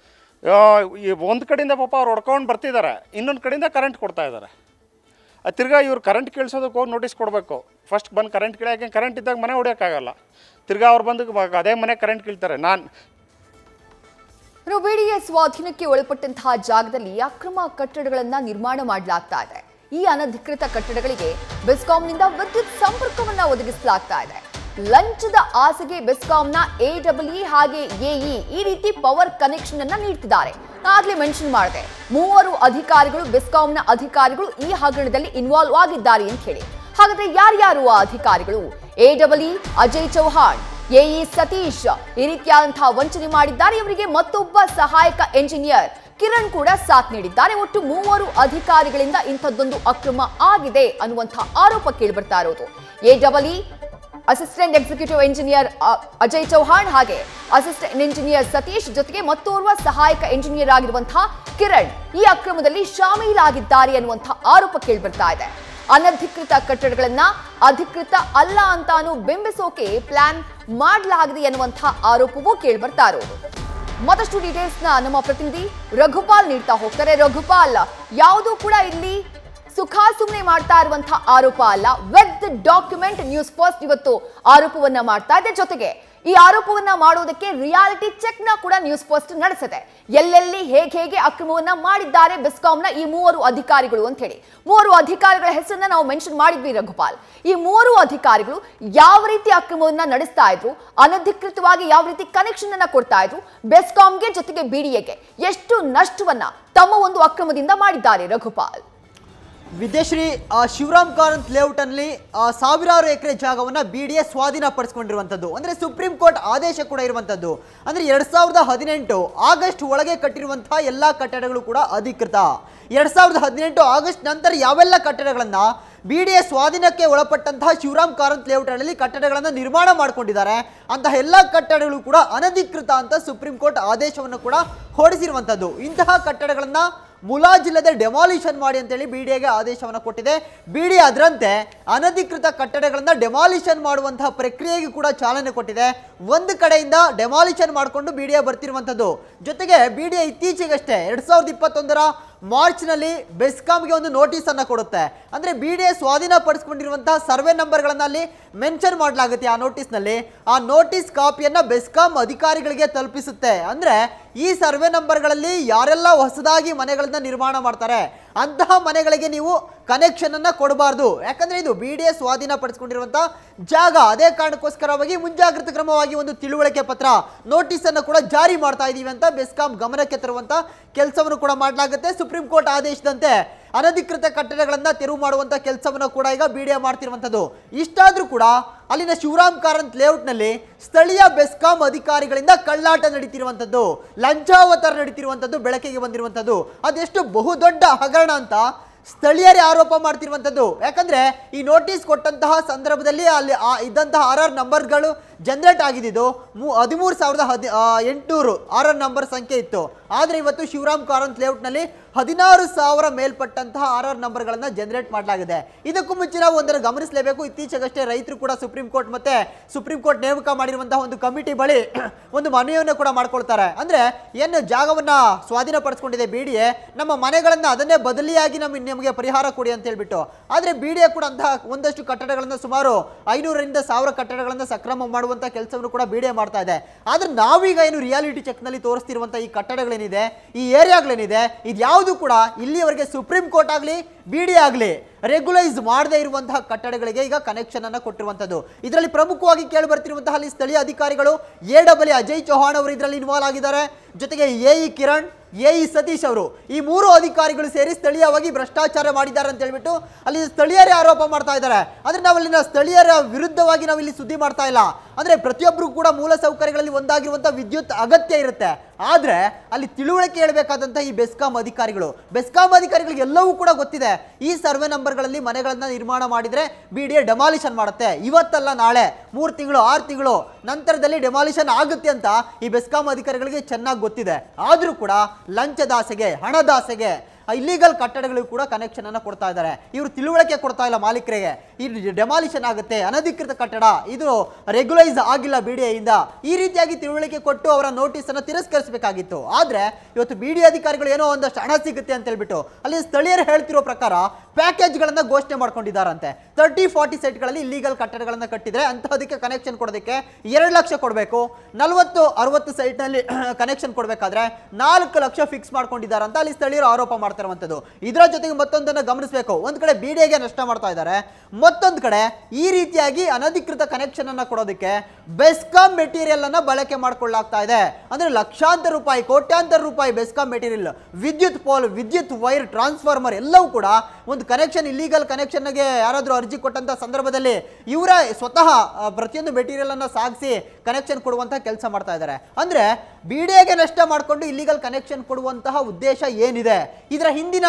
ಒಂದು ಕಡೆಯಿಂದ ಪಾಪ ಅವ್ರು ಹೊಡ್ಕೊಂಡು ಬರ್ತಿದ್ದಾರೆ ಇನ್ನೊಂದು ಕಡೆಯಿಂದ ಕರೆಂಟ್ ಕೊಡ್ತಾ ಇದ್ದಾರೆ ಅದು ತಿರ್ಗಾ ಇವ್ರು ಕರೆಂಟ್ ಕೇಳಿಸೋದಕ್ಕೆ ಹೋಗಿ ನೋಟಿಸ್ ಕೊಡಬೇಕು ಫಸ್ಟ್ ಬಂದು ಕರೆಂಟ್ ಕೇಳಿ ಕರೆಂಟ್ ಇದ್ದಾಗ ಮನೆ ಹೊಡಿಯೋಕ್ಕಾಗಲ್ಲ ತಿರ್ಗಾ ಅವ್ರು ಬಂದು ಮ- ಅದೇ ಮನೆ ಕರೆಂಟ್ ಕೀಳ್ತಾರೆ ನಾನು ಇನ್ನು ಬಿಡಿಎ ಸ್ವಾಧೀನಕ್ಕೆ ಒಳಪಟ್ಟಂತಹ ಜಾಗದಲ್ಲಿ ಅಕ್ರಮ ಕಟ್ಟಡಗಳನ್ನ ನಿರ್ಮಾಣ ಮಾಡಲಾಗ್ತಾ ಇದೆ ಈ ಅನಧಿಕೃತ ಕಟ್ಟಡಗಳಿಗೆ ಬೆಸ್ಕಾಂನಿಂದ ವಿದ್ಯುತ್ ಸಂಪರ್ಕವನ್ನ ಒದಗಿಸಲಾಗ್ತಾ ಇದೆ ಲಂಚದ ಆಸೆಗೆ ಬೆಸ್ಕಾಂನ ಎ ಹಾಗೆ ಎಇ ಈ ರೀತಿ ಪವರ್ ಕನೆಕ್ಷನ್ ಅನ್ನ ನೀಡ್ತಿದ್ದಾರೆ ಆಗ್ಲೇ ಮೆನ್ಷನ್ ಮಾಡಿದೆ ಮೂವರು ಅಧಿಕಾರಿಗಳು ಬೆಸ್ಕಾಂನ ಅಧಿಕಾರಿಗಳು ಈ ಹಗರಣದಲ್ಲಿ ಇನ್ವಾಲ್ವ್ ಆಗಿದ್ದಾರೆ ಅಂತ ಹೇಳಿ ಹಾಗಾದ್ರೆ ಯಾರ್ಯಾರು ಆ ಅಧಿಕಾರಿಗಳು ಎ ಅಜಯ್ ಚೌಹಾಣ್ ಎಇ ಸತೀಶ್ ಈ ರೀತಿಯಾದಂತಹ ವಂಚನೆ ಮಾಡಿದ್ದಾರೆ ಇವರಿಗೆ ಮತ್ತೊಬ್ಬ ಸಹಾಯಕ ಎಂಜಿನಿಯರ್ ಕಿರಣ್ ಕೂಡ ಸಾಥ್ ನೀಡಿದ್ದಾರೆ ಒಟ್ಟು ಮೂವರು ಅಧಿಕಾರಿಗಳಿಂದ ಇಂಥದ್ದೊಂದು ಅಕ್ರಮ ಆಗಿದೆ ಅನ್ನುವಂತಹ ಆರೋಪ ಕೇಳಿಬರ್ತಾ ಇರೋದು ಎ ಅಸಿಸ್ಟೆಂಟ್ ಎಕ್ಸಿಕ್ಯೂಟಿವ್ ಇಂಜಿನಿಯರ್ ಅ, ಅಜಯ್ ಚೌಹಾಣ್ ಹಾಗೆ ಅಸಿಸ್ಟೆಂಟ್ ಇಂಜಿನಿಯರ್ ಸತೀಶ್ ಜೊತೆಗೆ ಮತ್ತೋರ್ವ ಸಹಾಯಕ ಇಂಜಿನಿಯರ್ ಆಗಿರುವಂತಹ ಕಿರಣ್ ಈ ಅಕ್ರಮದಲ್ಲಿ ಶಾಮೀಲಾಗಿದ್ದಾರೆ ಅನ್ನುವಂತಹ ಆರೋಪ ಕೇಳಿಬರ್ತಾ ಇದೆ ಅನಧಿಕೃತ ಕಟ್ಟಡಗಳನ್ನ ಅಧಿಕೃತ ಅಲ್ಲ ಅಂತಾನು ಬಿಂಬಿಸೋಕೆ ಪ್ಲಾನ್ ಮಾಡಲಾಗಿದೆ ಎನ್ನುವಂತಹ ಆರೋಪವೂ ಕೇಳಿಬರ್ತಾ ಇರೋದು ಮತ್ತಷ್ಟು ಡೀಟೇಲ್ಸ್ ನ ನಮ್ಮ ಪ್ರತಿನಿಧಿ ರಘುಪಾಲ್ ನೀಡ್ತಾ ಹೋಗ್ತಾರೆ ರಘುಪಾಲ್ ಯಾವುದೂ ಕೂಡ ಇಲ್ಲಿ ಸುಖ ಸುಮ್ಮನೆ ಮಾಡ್ತಾ ಇರುವಂತಹ ಆರೋಪ ಅಲ್ಲ ವಿತ್ ಡಾಕ್ಯುಮೆಂಟ್ ನ್ಯೂಸ್ ಫಸ್ಟ್ ಇವತ್ತು ಆರೋಪವನ್ನ ಮಾಡ್ತಾ ಇದೆ ಜೊತೆಗೆ ಈ ಆರೋಪವನ್ನ ಮಾಡುವುದಕ್ಕೆ ರಿಯಾಲಿಟಿ ಚೆಕ್ ನ ಕೂಡ ನ್ಯೂಸ್ ಫಸ್ಟ್ ನಡೆಸಿದೆ ಎಲ್ಲೆಲ್ಲಿ ಹೇಗೆ ಹೇಗೆ ಅಕ್ರಮವನ್ನ ಮಾಡಿದ್ದಾರೆ ಬೆಸ್ಕಾಂನ ಈ ಮೂವರು ಅಧಿಕಾರಿಗಳು ಅಂತ ಹೇಳಿ ಮೂವರು ಅಧಿಕಾರಿಗಳ ಹೆಸರನ್ನ ನಾವು ಮೆನ್ಷನ್ ಮಾಡಿದ್ವಿ ರಘುಪಾಲ್ ಈ ಮೂವರು ಅಧಿಕಾರಿಗಳು ಯಾವ ರೀತಿ ಅಕ್ರಮವನ್ನ ನಡೆಸ್ತಾ ಇದ್ರು ಅನಧಿಕೃತವಾಗಿ ಯಾವ ರೀತಿ ಕನೆಕ್ಷನ್ ಅನ್ನ ಕೊಡ್ತಾ ಇದ್ರು ಬೆಸ್ಕಾಂಗೆ ಜೊತೆಗೆ ಬಿಡಿಎಗೆ ಎಷ್ಟು ನಷ್ಟವನ್ನ ತಮ್ಮ ಒಂದು ಅಕ್ರಮದಿಂದ ಮಾಡಿದ್ದಾರೆ ರಘುಪಾಲ್ ವಿದ್ಯಾಶ್ರೀ ಆ, ಶಿವರಾಮ್ ಕಾರಂತ್ ಲೇಔಟ್ ಅಲ್ಲಿ ಆ, ಸಾವಿರಾರು ಎಕರೆ ಜಾಗವನ್ನ ಬಿ ಡಿ ಎ ಸ್ವಾಧೀನ ಪಡಿಸ್ಕೊಂಡಿರುವಂಥದ್ದು ಅಂದ್ರೆ ಸುಪ್ರೀಂ ಕೋರ್ಟ್ ಆದೇಶ ಕೂಡ ಇರುವಂಥದ್ದು ಅಂದ್ರೆ ಎರಡ್ ಸಾವಿರದ ಹದಿನೆಂಟು ಆಗಸ್ಟ್ ಒಳಗೆ ಕಟ್ಟಿರುವಂತಹ ಎಲ್ಲಾ ಕಟ್ಟಡಗಳು ಕೂಡ ಅಧಿಕೃತ ಎರಡ್ ಸಾವಿರದ ಹದಿನೆಂಟು ಆಗಸ್ಟ್ ನಂತರ ಯಾವೆಲ್ಲ ಕಟ್ಟಡಗಳನ್ನ ಬಿ ಡಿ ಎ ಸ್ವಾಧೀನಕ್ಕೆ ಒಳಪಟ್ಟಂತಹ ಶಿವರಾಮ್ ಕಾರಂತ್ ಲೇಔಟ್ಗಳಲ್ಲಿ ಕಟ್ಟಡಗಳನ್ನು ನಿರ್ಮಾಣ ಮಾಡ್ಕೊಂಡಿದ್ದಾರೆ ಅಂತಹ ಎಲ್ಲ ಕಟ್ಟಡಗಳು ಕೂಡ ಅನಧಿಕೃತ ಅಂತ ಸುಪ್ರೀಂ ಕೋರ್ಟ್ ಆದೇಶವನ್ನು ಕೂಡ ಹೊರಡಿಸಿರುವಂಥದ್ದು ಇಂತಹ ಕಟ್ಟಡಗಳನ್ನ ಮುಲಾಜಿಲ್ಲದೆ ಡೆಮಾಲಿಷನ್ ಮಾಡಿ ಅಂತೇಳಿ ಬಿ ಡಿ ಎಗೆ ಆದೇಶವನ್ನು ಕೊಟ್ಟಿದೆ ಬಿ ಡಿ ಅದರಂತೆ ಅನಧಿಕೃತ ಕಟ್ಟಡಗಳನ್ನ ಡೆಮಾಲಿಷನ್ ಮಾಡುವಂತಹ ಪ್ರಕ್ರಿಯೆಗೆ ಕೂಡ ಚಾಲನೆ ಕೊಟ್ಟಿದೆ ಒಂದು ಕಡೆಯಿಂದ ಡೆಮಾಲಿಷನ್ ಮಾಡಿಕೊಂಡು ಬಿ ಡಿ ಎ ಬರ್ತಿರುವಂಥದ್ದು ಜೊತೆಗೆ ಬಿ ಡಿ ಎ ಇತ್ತೀಚೆಗಷ್ಟೇ ಎರಡ್ ಸಾವಿರದ ಇಪ್ಪತ್ತೊಂದರ ಮಾರ್ಚ್ನಲ್ಲಿ ಬೆಸ್ಕಾಂಗೆ ಒಂದು ನೋಟಿಸ್ ಅನ್ನ ಕೊಡುತ್ತೆ ಅಂದ್ರೆ ಬಿ ಡಿ ಎ ಸ್ವಾಧೀನ ಪಡಿಸ್ಕೊಂಡಿರುವಂತಹ ಸರ್ವೆ ನಂಬರ್ಗಳನ್ನ ಅಲ್ಲಿ ಮೆನ್ಷನ್ ಮಾಡಲಾಗುತ್ತೆ ಆ ನೋಟಿಸ್ನಲ್ಲಿ ಆ ನೋಟಿಸ್ ಕಾಪಿಯನ್ನ ಬೆಸ್ಕಾಂ ಅಧಿಕಾರಿಗಳಿಗೆ ತಲುಪಿಸುತ್ತೆ ಅಂದ್ರೆ ಈ ಸರ್ವೆ ನಂಬರ್ಗಳಲ್ಲಿ ಯಾರೆಲ್ಲ ಹೊಸದಾಗಿ ಮನೆಗಳನ್ನ ನಿರ್ಮಾಣ ಮಾಡ್ತಾರೆ ಅಂತಹ ಮನೆಗಳಿಗೆ ನೀವು ಕನೆಕ್ಷನ್ ಅನ್ನ ಕೊಡಬಾರ್ದು ಯಾಕಂದ್ರೆ ಇದು ಬಿ ಡಿ ಎ ಸ್ವಾಧೀನ ಪಡಿಸ್ಕೊಂಡಿರುವಂತಹ ಜಾಗ ಅದೇ ಕಾರಣಕ್ಕೋಸ್ಕರವಾಗಿ ಮುಂಜಾಗ್ರತಾ ಕ್ರಮವಾಗಿ ಒಂದು ತಿಳುವಳಿಕೆ ಪತ್ರ ನೋಟಿಸ್ ಅನ್ನು ಕೂಡ ಜಾರಿ ಮಾಡ್ತಾ ಇದೀವಿ ಅಂತ ಬೆಸ್ಕಾಂ ಗಮನಕ್ಕೆ ತರುವಂತ ಕೆಲಸವನ್ನು ಕೂಡ ಮಾಡಲಾಗುತ್ತೆ ಸುಪ್ರೀಂ ಕೋರ್ಟ್ ಆದೇಶದಂತೆ ಅನಧಿಕೃತ ಕಟ್ಟಡಗಳನ್ನ ತೆರವು ಮಾಡುವಂತ ಕೆಲಸವನ್ನು ಕೂಡ ಈಗ ಬಿ ಡಿ ಎ ಮಾಡ್ತಿರುವಂತದ್ದು ಇಷ್ಟಾದ್ರೂ ಕೂಡ ಅಲ್ಲಿನ ಶಿವರಾಮ್ ಕಾರಂತ್ ಲೇಔಟ್ನಲ್ಲಿ ಸ್ಥಳೀಯ ಬೆಸ್ಕಾಂ ಅಧಿಕಾರಿಗಳಿಂದ ಕಳ್ಳಾಟ ನಡೀತಿರುವಂಥದ್ದು ಲಂಚಾವತಾರ ನಡೀತಿರುವಂಥದ್ದು ಬೆಳಕಿಗೆ ಬಂದಿರುವಂಥದ್ದು ಅದೆಷ್ಟು ಬಹುದೊಡ್ಡ ಹಗರಣ ಅಂತ ಸ್ಥಳೀಯರೇ ಆರೋಪ ಮಾಡ್ತಿರುವಂಥದ್ದು ಯಾಕಂದ್ರೆ ಈ ನೋಟಿಸ್ ಕೊಟ್ಟಂತಹ ಸಂದರ್ಭದಲ್ಲಿ ಅಲ್ಲಿ ಆ ಇದ್ದಂತಹ ಆರ್ ಆರ್ ನಂಬರ್ಗಳು ಜನರೇಟ್ ಆಗಿದ್ದು ಮೂ ಹದಿಮೂರು ಸಾವಿರದ ಹದಿ ಆ, ಎಂಟುನೂರು ಆರ್ ಆರ್ ನಂಬರ್ ಸಂಖ್ಯೆ ಇತ್ತು ಆದರೆ ಇವತ್ತು ಶಿವರಾಮ್ ಕಾರಂತ್ ಲೇಔಟ್ನಲ್ಲಿ ಹದಿನಾರು ಸಾವಿರ ಮೇಲ್ಪಟ್ಟಂತಹ ಆರ್ ಆರ್ ನಂಬರ್ಗಳನ್ನು ಜನರೇಟ್ ಮಾಡಲಾಗಿದೆ ಇದಕ್ಕೂ ಮುಂಚೆ ನಾವು ಒಂದನ್ನು ಗಮನಿಸಲೇಬೇಕು ಇತ್ತೀಚೆಗಷ್ಟೇ ರೈತರು ಕೂಡ ಸುಪ್ರೀಂ ಕೋರ್ಟ್ ಮತ್ತೆ ಸುಪ್ರೀಂ ಕೋರ್ಟ್ ನೇಮಕ ಮಾಡಿರುವಂತಹ ಒಂದು ಕಮಿಟಿ ಬಳಿ ಒಂದು ಮನವಿಯನ್ನು ಕೂಡ ಮಾಡ್ಕೊಳ್ತಾರೆ ಅಂದ್ರೆ ಏನು ಜಾಗವನ್ನ ಸ್ವಾಧೀನಪಡಿಸ್ಕೊಂಡಿದೆ ಬಿ ಡಿ ಎ ನಮ್ಮ ಮನೆಗಳನ್ನ ಅದನ್ನೇ ಬದಲಿಯಾಗಿ ನಮಗೆ ನಮಗೆ ಪರಿಹಾರ ಕೊಡಿ ಅಂತ ಹೇಳ್ಬಿಟ್ಟು ಆದ್ರೆ ಬಿ ಡಿ ಎ ಕೂಡ ಅಂತಹ ಒಂದಷ್ಟು ಕಟ್ಟಡಗಳನ್ನ ಸುಮಾರು ಐನೂರರಿಂದ ಸಾವಿರ ಕಟ್ಟಡಗಳನ್ನ ಸಕ್ರಮ ಮಾಡುವಂತ ಕೆಲಸವನ್ನು ಕೂಡ ಬಿ ಡಿ ಎ ಮಾಡ್ತಾ ಇದೆ ಆದ್ರೆ ನಾವೀಗ ಏನು ರಿಯಾಲಿಟಿ ಚೆಕ್ ನಲ್ಲಿ ತೋರಿಸ್ತಿರುವಂತ ಈ ಕಟ್ಟಡಗಳೇನಿದೆ ಈ ಏರಿಯಾಗಳೇನಿದೆ ಇದು ಯಾವುದು ಕೂಡ ಇಲ್ಲಿಯವರೆಗೆ ಸುಪ್ರೀಂ ಕೋರ್ಟ್ ಆಗಲಿ ಬಿ ಡಿ ಆಗಲಿ ರೆಗ್ಯುಲೈಸ್ ಮಾಡದೇ ಇರುವಂತಹ ಕಟ್ಟಡಗಳಿಗೆ ಈಗ ಕನೆಕ್ಷನ್ ಅನ್ನ ಕೊಟ್ಟಿರುವಂತದ್ದು ಇದರಲ್ಲಿ ಪ್ರಮುಖವಾಗಿ ಕೇಳಿ ಬರ್ತಿರುವಂತಹ ಅಲ್ಲಿ ಸ್ಥಳೀಯ ಅಧಿಕಾರಿಗಳು ಎ ಡಬ್ಲ್ಯೂ ಅಜಯ್ ಚೌಹಾಣ್ ಅವರು ಇದರಲ್ಲಿ ಇನ್ವಾಲ್ವ್ ಆಗಿದ್ದಾರೆ ಜೊತೆಗೆ A E Kiran A E Satish ಅವರು ಈ ಮೂರು ಅಧಿಕಾರಿಗಳು ಸೇರಿ ಸ್ಥಳೀಯವಾಗಿ ಭ್ರಷ್ಟಾಚಾರ ಮಾಡಿದ್ದಾರೆ ಅಂತ ಹೇಳ್ಬಿಟ್ಟು ಅಲ್ಲಿ ಸ್ಥಳೀಯರೇ ಆರೋಪ ಮಾಡ್ತಾ ಇದ್ದಾರೆ ಆದ್ರೆ ನಾವು ಅಲ್ಲಿನ ಸ್ಥಳೀಯರ ವಿರುದ್ಧವಾಗಿ ನಾವು ಇಲ್ಲಿ ಸುದ್ದಿ ಮಾಡ್ತಾ ಇಲ್ಲ ಅಂದ್ರೆ ಪ್ರತಿಯೊಬ್ಬರು ಕೂಡ ಮೂಲ ಸೌಕರ್ಯಗಳಲ್ಲಿ ಒಂದಾಗಿರುವಂತಹ ವಿದ್ಯುತ್ ಅಗತ್ಯ ಇರುತ್ತೆ ಆದ್ರೆ ಅಲ್ಲಿ ತಿಳುವಳಿಕೆ ಹೇಳಬೇಕಾದಂತಹ ಈ ಬೆಸ್ಕಾಂ ಅಧಿಕಾರಿಗಳು ಬೆಸ್ಕಾಂ ಅಧಿಕಾರಿಗಳಿಗೆ ಎಲ್ಲವೂ ಕೂಡ ಗೊತ್ತಿದೆ ಈ ಸರ್ವೆ ನಂಬರ್ಗಳಲ್ಲಿ ಮನೆಗಳನ್ನ ನಿರ್ಮಾಣ ಮಾಡಿದ್ರೆ ಬಿ ಡಿ ಎ ಡೆಮಾಲಿಷನ್ ಮಾಡುತ್ತೆ ಇವತ್ತಲ್ಲ ನಾಳೆ ಮೂರು ತಿಂಗಳು ಆರು ತಿಂಗಳು ನಂತರದಲ್ಲಿ ಡೆಮಾಲಿಷನ್ ಆಗುತ್ತೆ ಅಂತ ಈ ಬೆಸ್ಕಾಂ ಅಧಿಕಾರಿಗಳಿಗೆ ಚೆನ್ನಾಗಿ ಗೊತ್ತಿದೆ ಆದರೂ ಕೂಡ ಲಂಚದಾಸೆಗೆ ಹಣದಾಸೆಗೆ ಇಲ್ಲಿಗಲ್ ಕಟ್ಟಡಗಳಿಗೂ ಕೂಡ ಕನೆಕ್ಷನ್ ಅನ್ನ ಕೊಡ್ತಾ ಇದ್ದಾರೆ ಇವರು ತಿಳುವಳಿಕೆ ಕೊಡ್ತಾ ಇಲ್ಲ ಮಾಲೀಕರಿಗೆ ಇದು ಡೆಮಾಲಿಷನ್ ಆಗುತ್ತೆ ಅನಧಿಕೃತ ಕಟ್ಟಡ ಇದು ರೆಗ್ಯುಲೈಸ್ ಆಗಿಲ್ಲ ಬಿ ಇಂದ ಈ ರೀತಿಯಾಗಿ ತಿಳುವಳಿಕೆ ಕೊಟ್ಟು ಅವರ ನೋಟಿಸ್ ಅನ್ನ ತಿರಸ್ಕರಿಸಬೇಕಾಗಿತ್ತು ಆದ್ರೆ ಇವತ್ತು ಬಿ ಡಿ ಅಧಿಕಾರಿಗಳು ಏನೋ ಒಂದಷ್ಟು ಹಣ ಸಿಗುತ್ತೆ ಅಂತ ಹೇಳ್ಬಿಟ್ಟು ಅಲ್ಲಿ ಸ್ಥಳೀಯರು ಹೇಳ್ತಿರೋ ಪ್ರಕಾರ ಪ್ಯಾಕೇಜ್ಗಳನ್ನ ಘೋಷಣೆ ಮಾಡ್ಕೊಂಡಿದ್ದಾರಂತೆ ತರ್ಟಿ ಫಾರ್ಟಿ ಸೈಟ್ಗಳಲ್ಲಿ ಇಲ್ಲಿಗಲ್ ಕಟ್ಟಡಗಳನ್ನ ಕಟ್ಟಿದ್ರೆ ಅಂತಹದಕ್ಕೆ ಕನೆಕ್ಷನ್ ಕೊಡೋದಕ್ಕೆ ಎರಡು ಲಕ್ಷ ಕೊಡಬೇಕು ನಲವತ್ತು ಅರವತ್ತು ಸೈಟ್ನಲ್ಲಿ ಕನೆಕ್ಷನ್ ಕೊಡಬೇಕಾದ್ರೆ ನಾಲ್ಕು ಲಕ್ಷ ಫಿಕ್ಸ್ ಮಾಡ್ಕೊಂಡಿದ್ದಾರೆ ಅಂತ ಅಲ್ಲಿ ಸ್ಥಳೀಯರು ಆರೋಪ ಮಾಡ್ತಿರುವಂಥದ್ದು ಇದರ ಜೊತೆಗೆ ಮತ್ತೊಂದನ್ನು ಗಮನಿಸಬೇಕು ಒಂದು ಕಡೆ ಬಿ ನಷ್ಟ ಮಾಡ್ತಾ ಇದ್ದಾರೆ ಮತ್ತೊಂದು ಕಡೆ ಈ ರೀತಿಯಾಗಿ ಅನಧಿಕೃತ ಕನೆಕ್ಷನ್ ಅನ್ನ ಕೊಡೋದಕ್ಕೆ ಬೆಸ್ಕಾಂ ಮೆಟೀರಿಯಲ್ ಅನ್ನ ಬಳಕೆ ಮಾಡ್ಕೊಳ್ಳಾಗ್ತಾ ಇದೆ ಅಂದ್ರೆ ಲಕ್ಷಾಂತರ ರೂಪಾಯಿ ಕೋಟ್ಯಾಂತರ ರೂಪಾಯಿ ಬೆಸ್ಕಾಂ ಮೆಟೀರಿಯಲ್ ವಿದ್ಯುತ್ ಪೋಲ್ ವಿದ್ಯುತ್ ವೈರ್ ಟ್ರಾನ್ಸ್ಫಾರ್ಮರ್ ಎಲ್ಲವೂ ಕೂಡ ಒಂದು ಕನೆಕ್ಷನ್ ಇಲ್ಲಿಗಲ್ ಕನೆಕ್ಷನ್ಗೆ ಯಾರಾದರೂ ಅರ್ಜಿ ಕೊಟ್ಟಂತ ಸಂದರ್ಭದಲ್ಲಿ ಇವರೇ ಸ್ವತಃ ಆ, ಪ್ರತಿಯೊಂದು ಮೆಟೀರಿಯಲ್ ಅನ್ನ ಸಾಗಿಸಿ ಕನೆಕ್ಷನ್ ಕೊಡುವಂತ ಕೆಲಸ ಮಾಡ್ತಾ ಇದ್ದಾರೆ ಅಂದ್ರೆ ಬಿ ನಷ್ಟ ಮಾಡಿಕೊಂಡು ಇಲ್ಲಿಗಲ್ ಕನೆಕ್ಷನ್ ಕೊಡುವಂತಹ ಉದ್ದೇಶ ಏನಿದೆ ಇದರ ಹಿಂದಿನ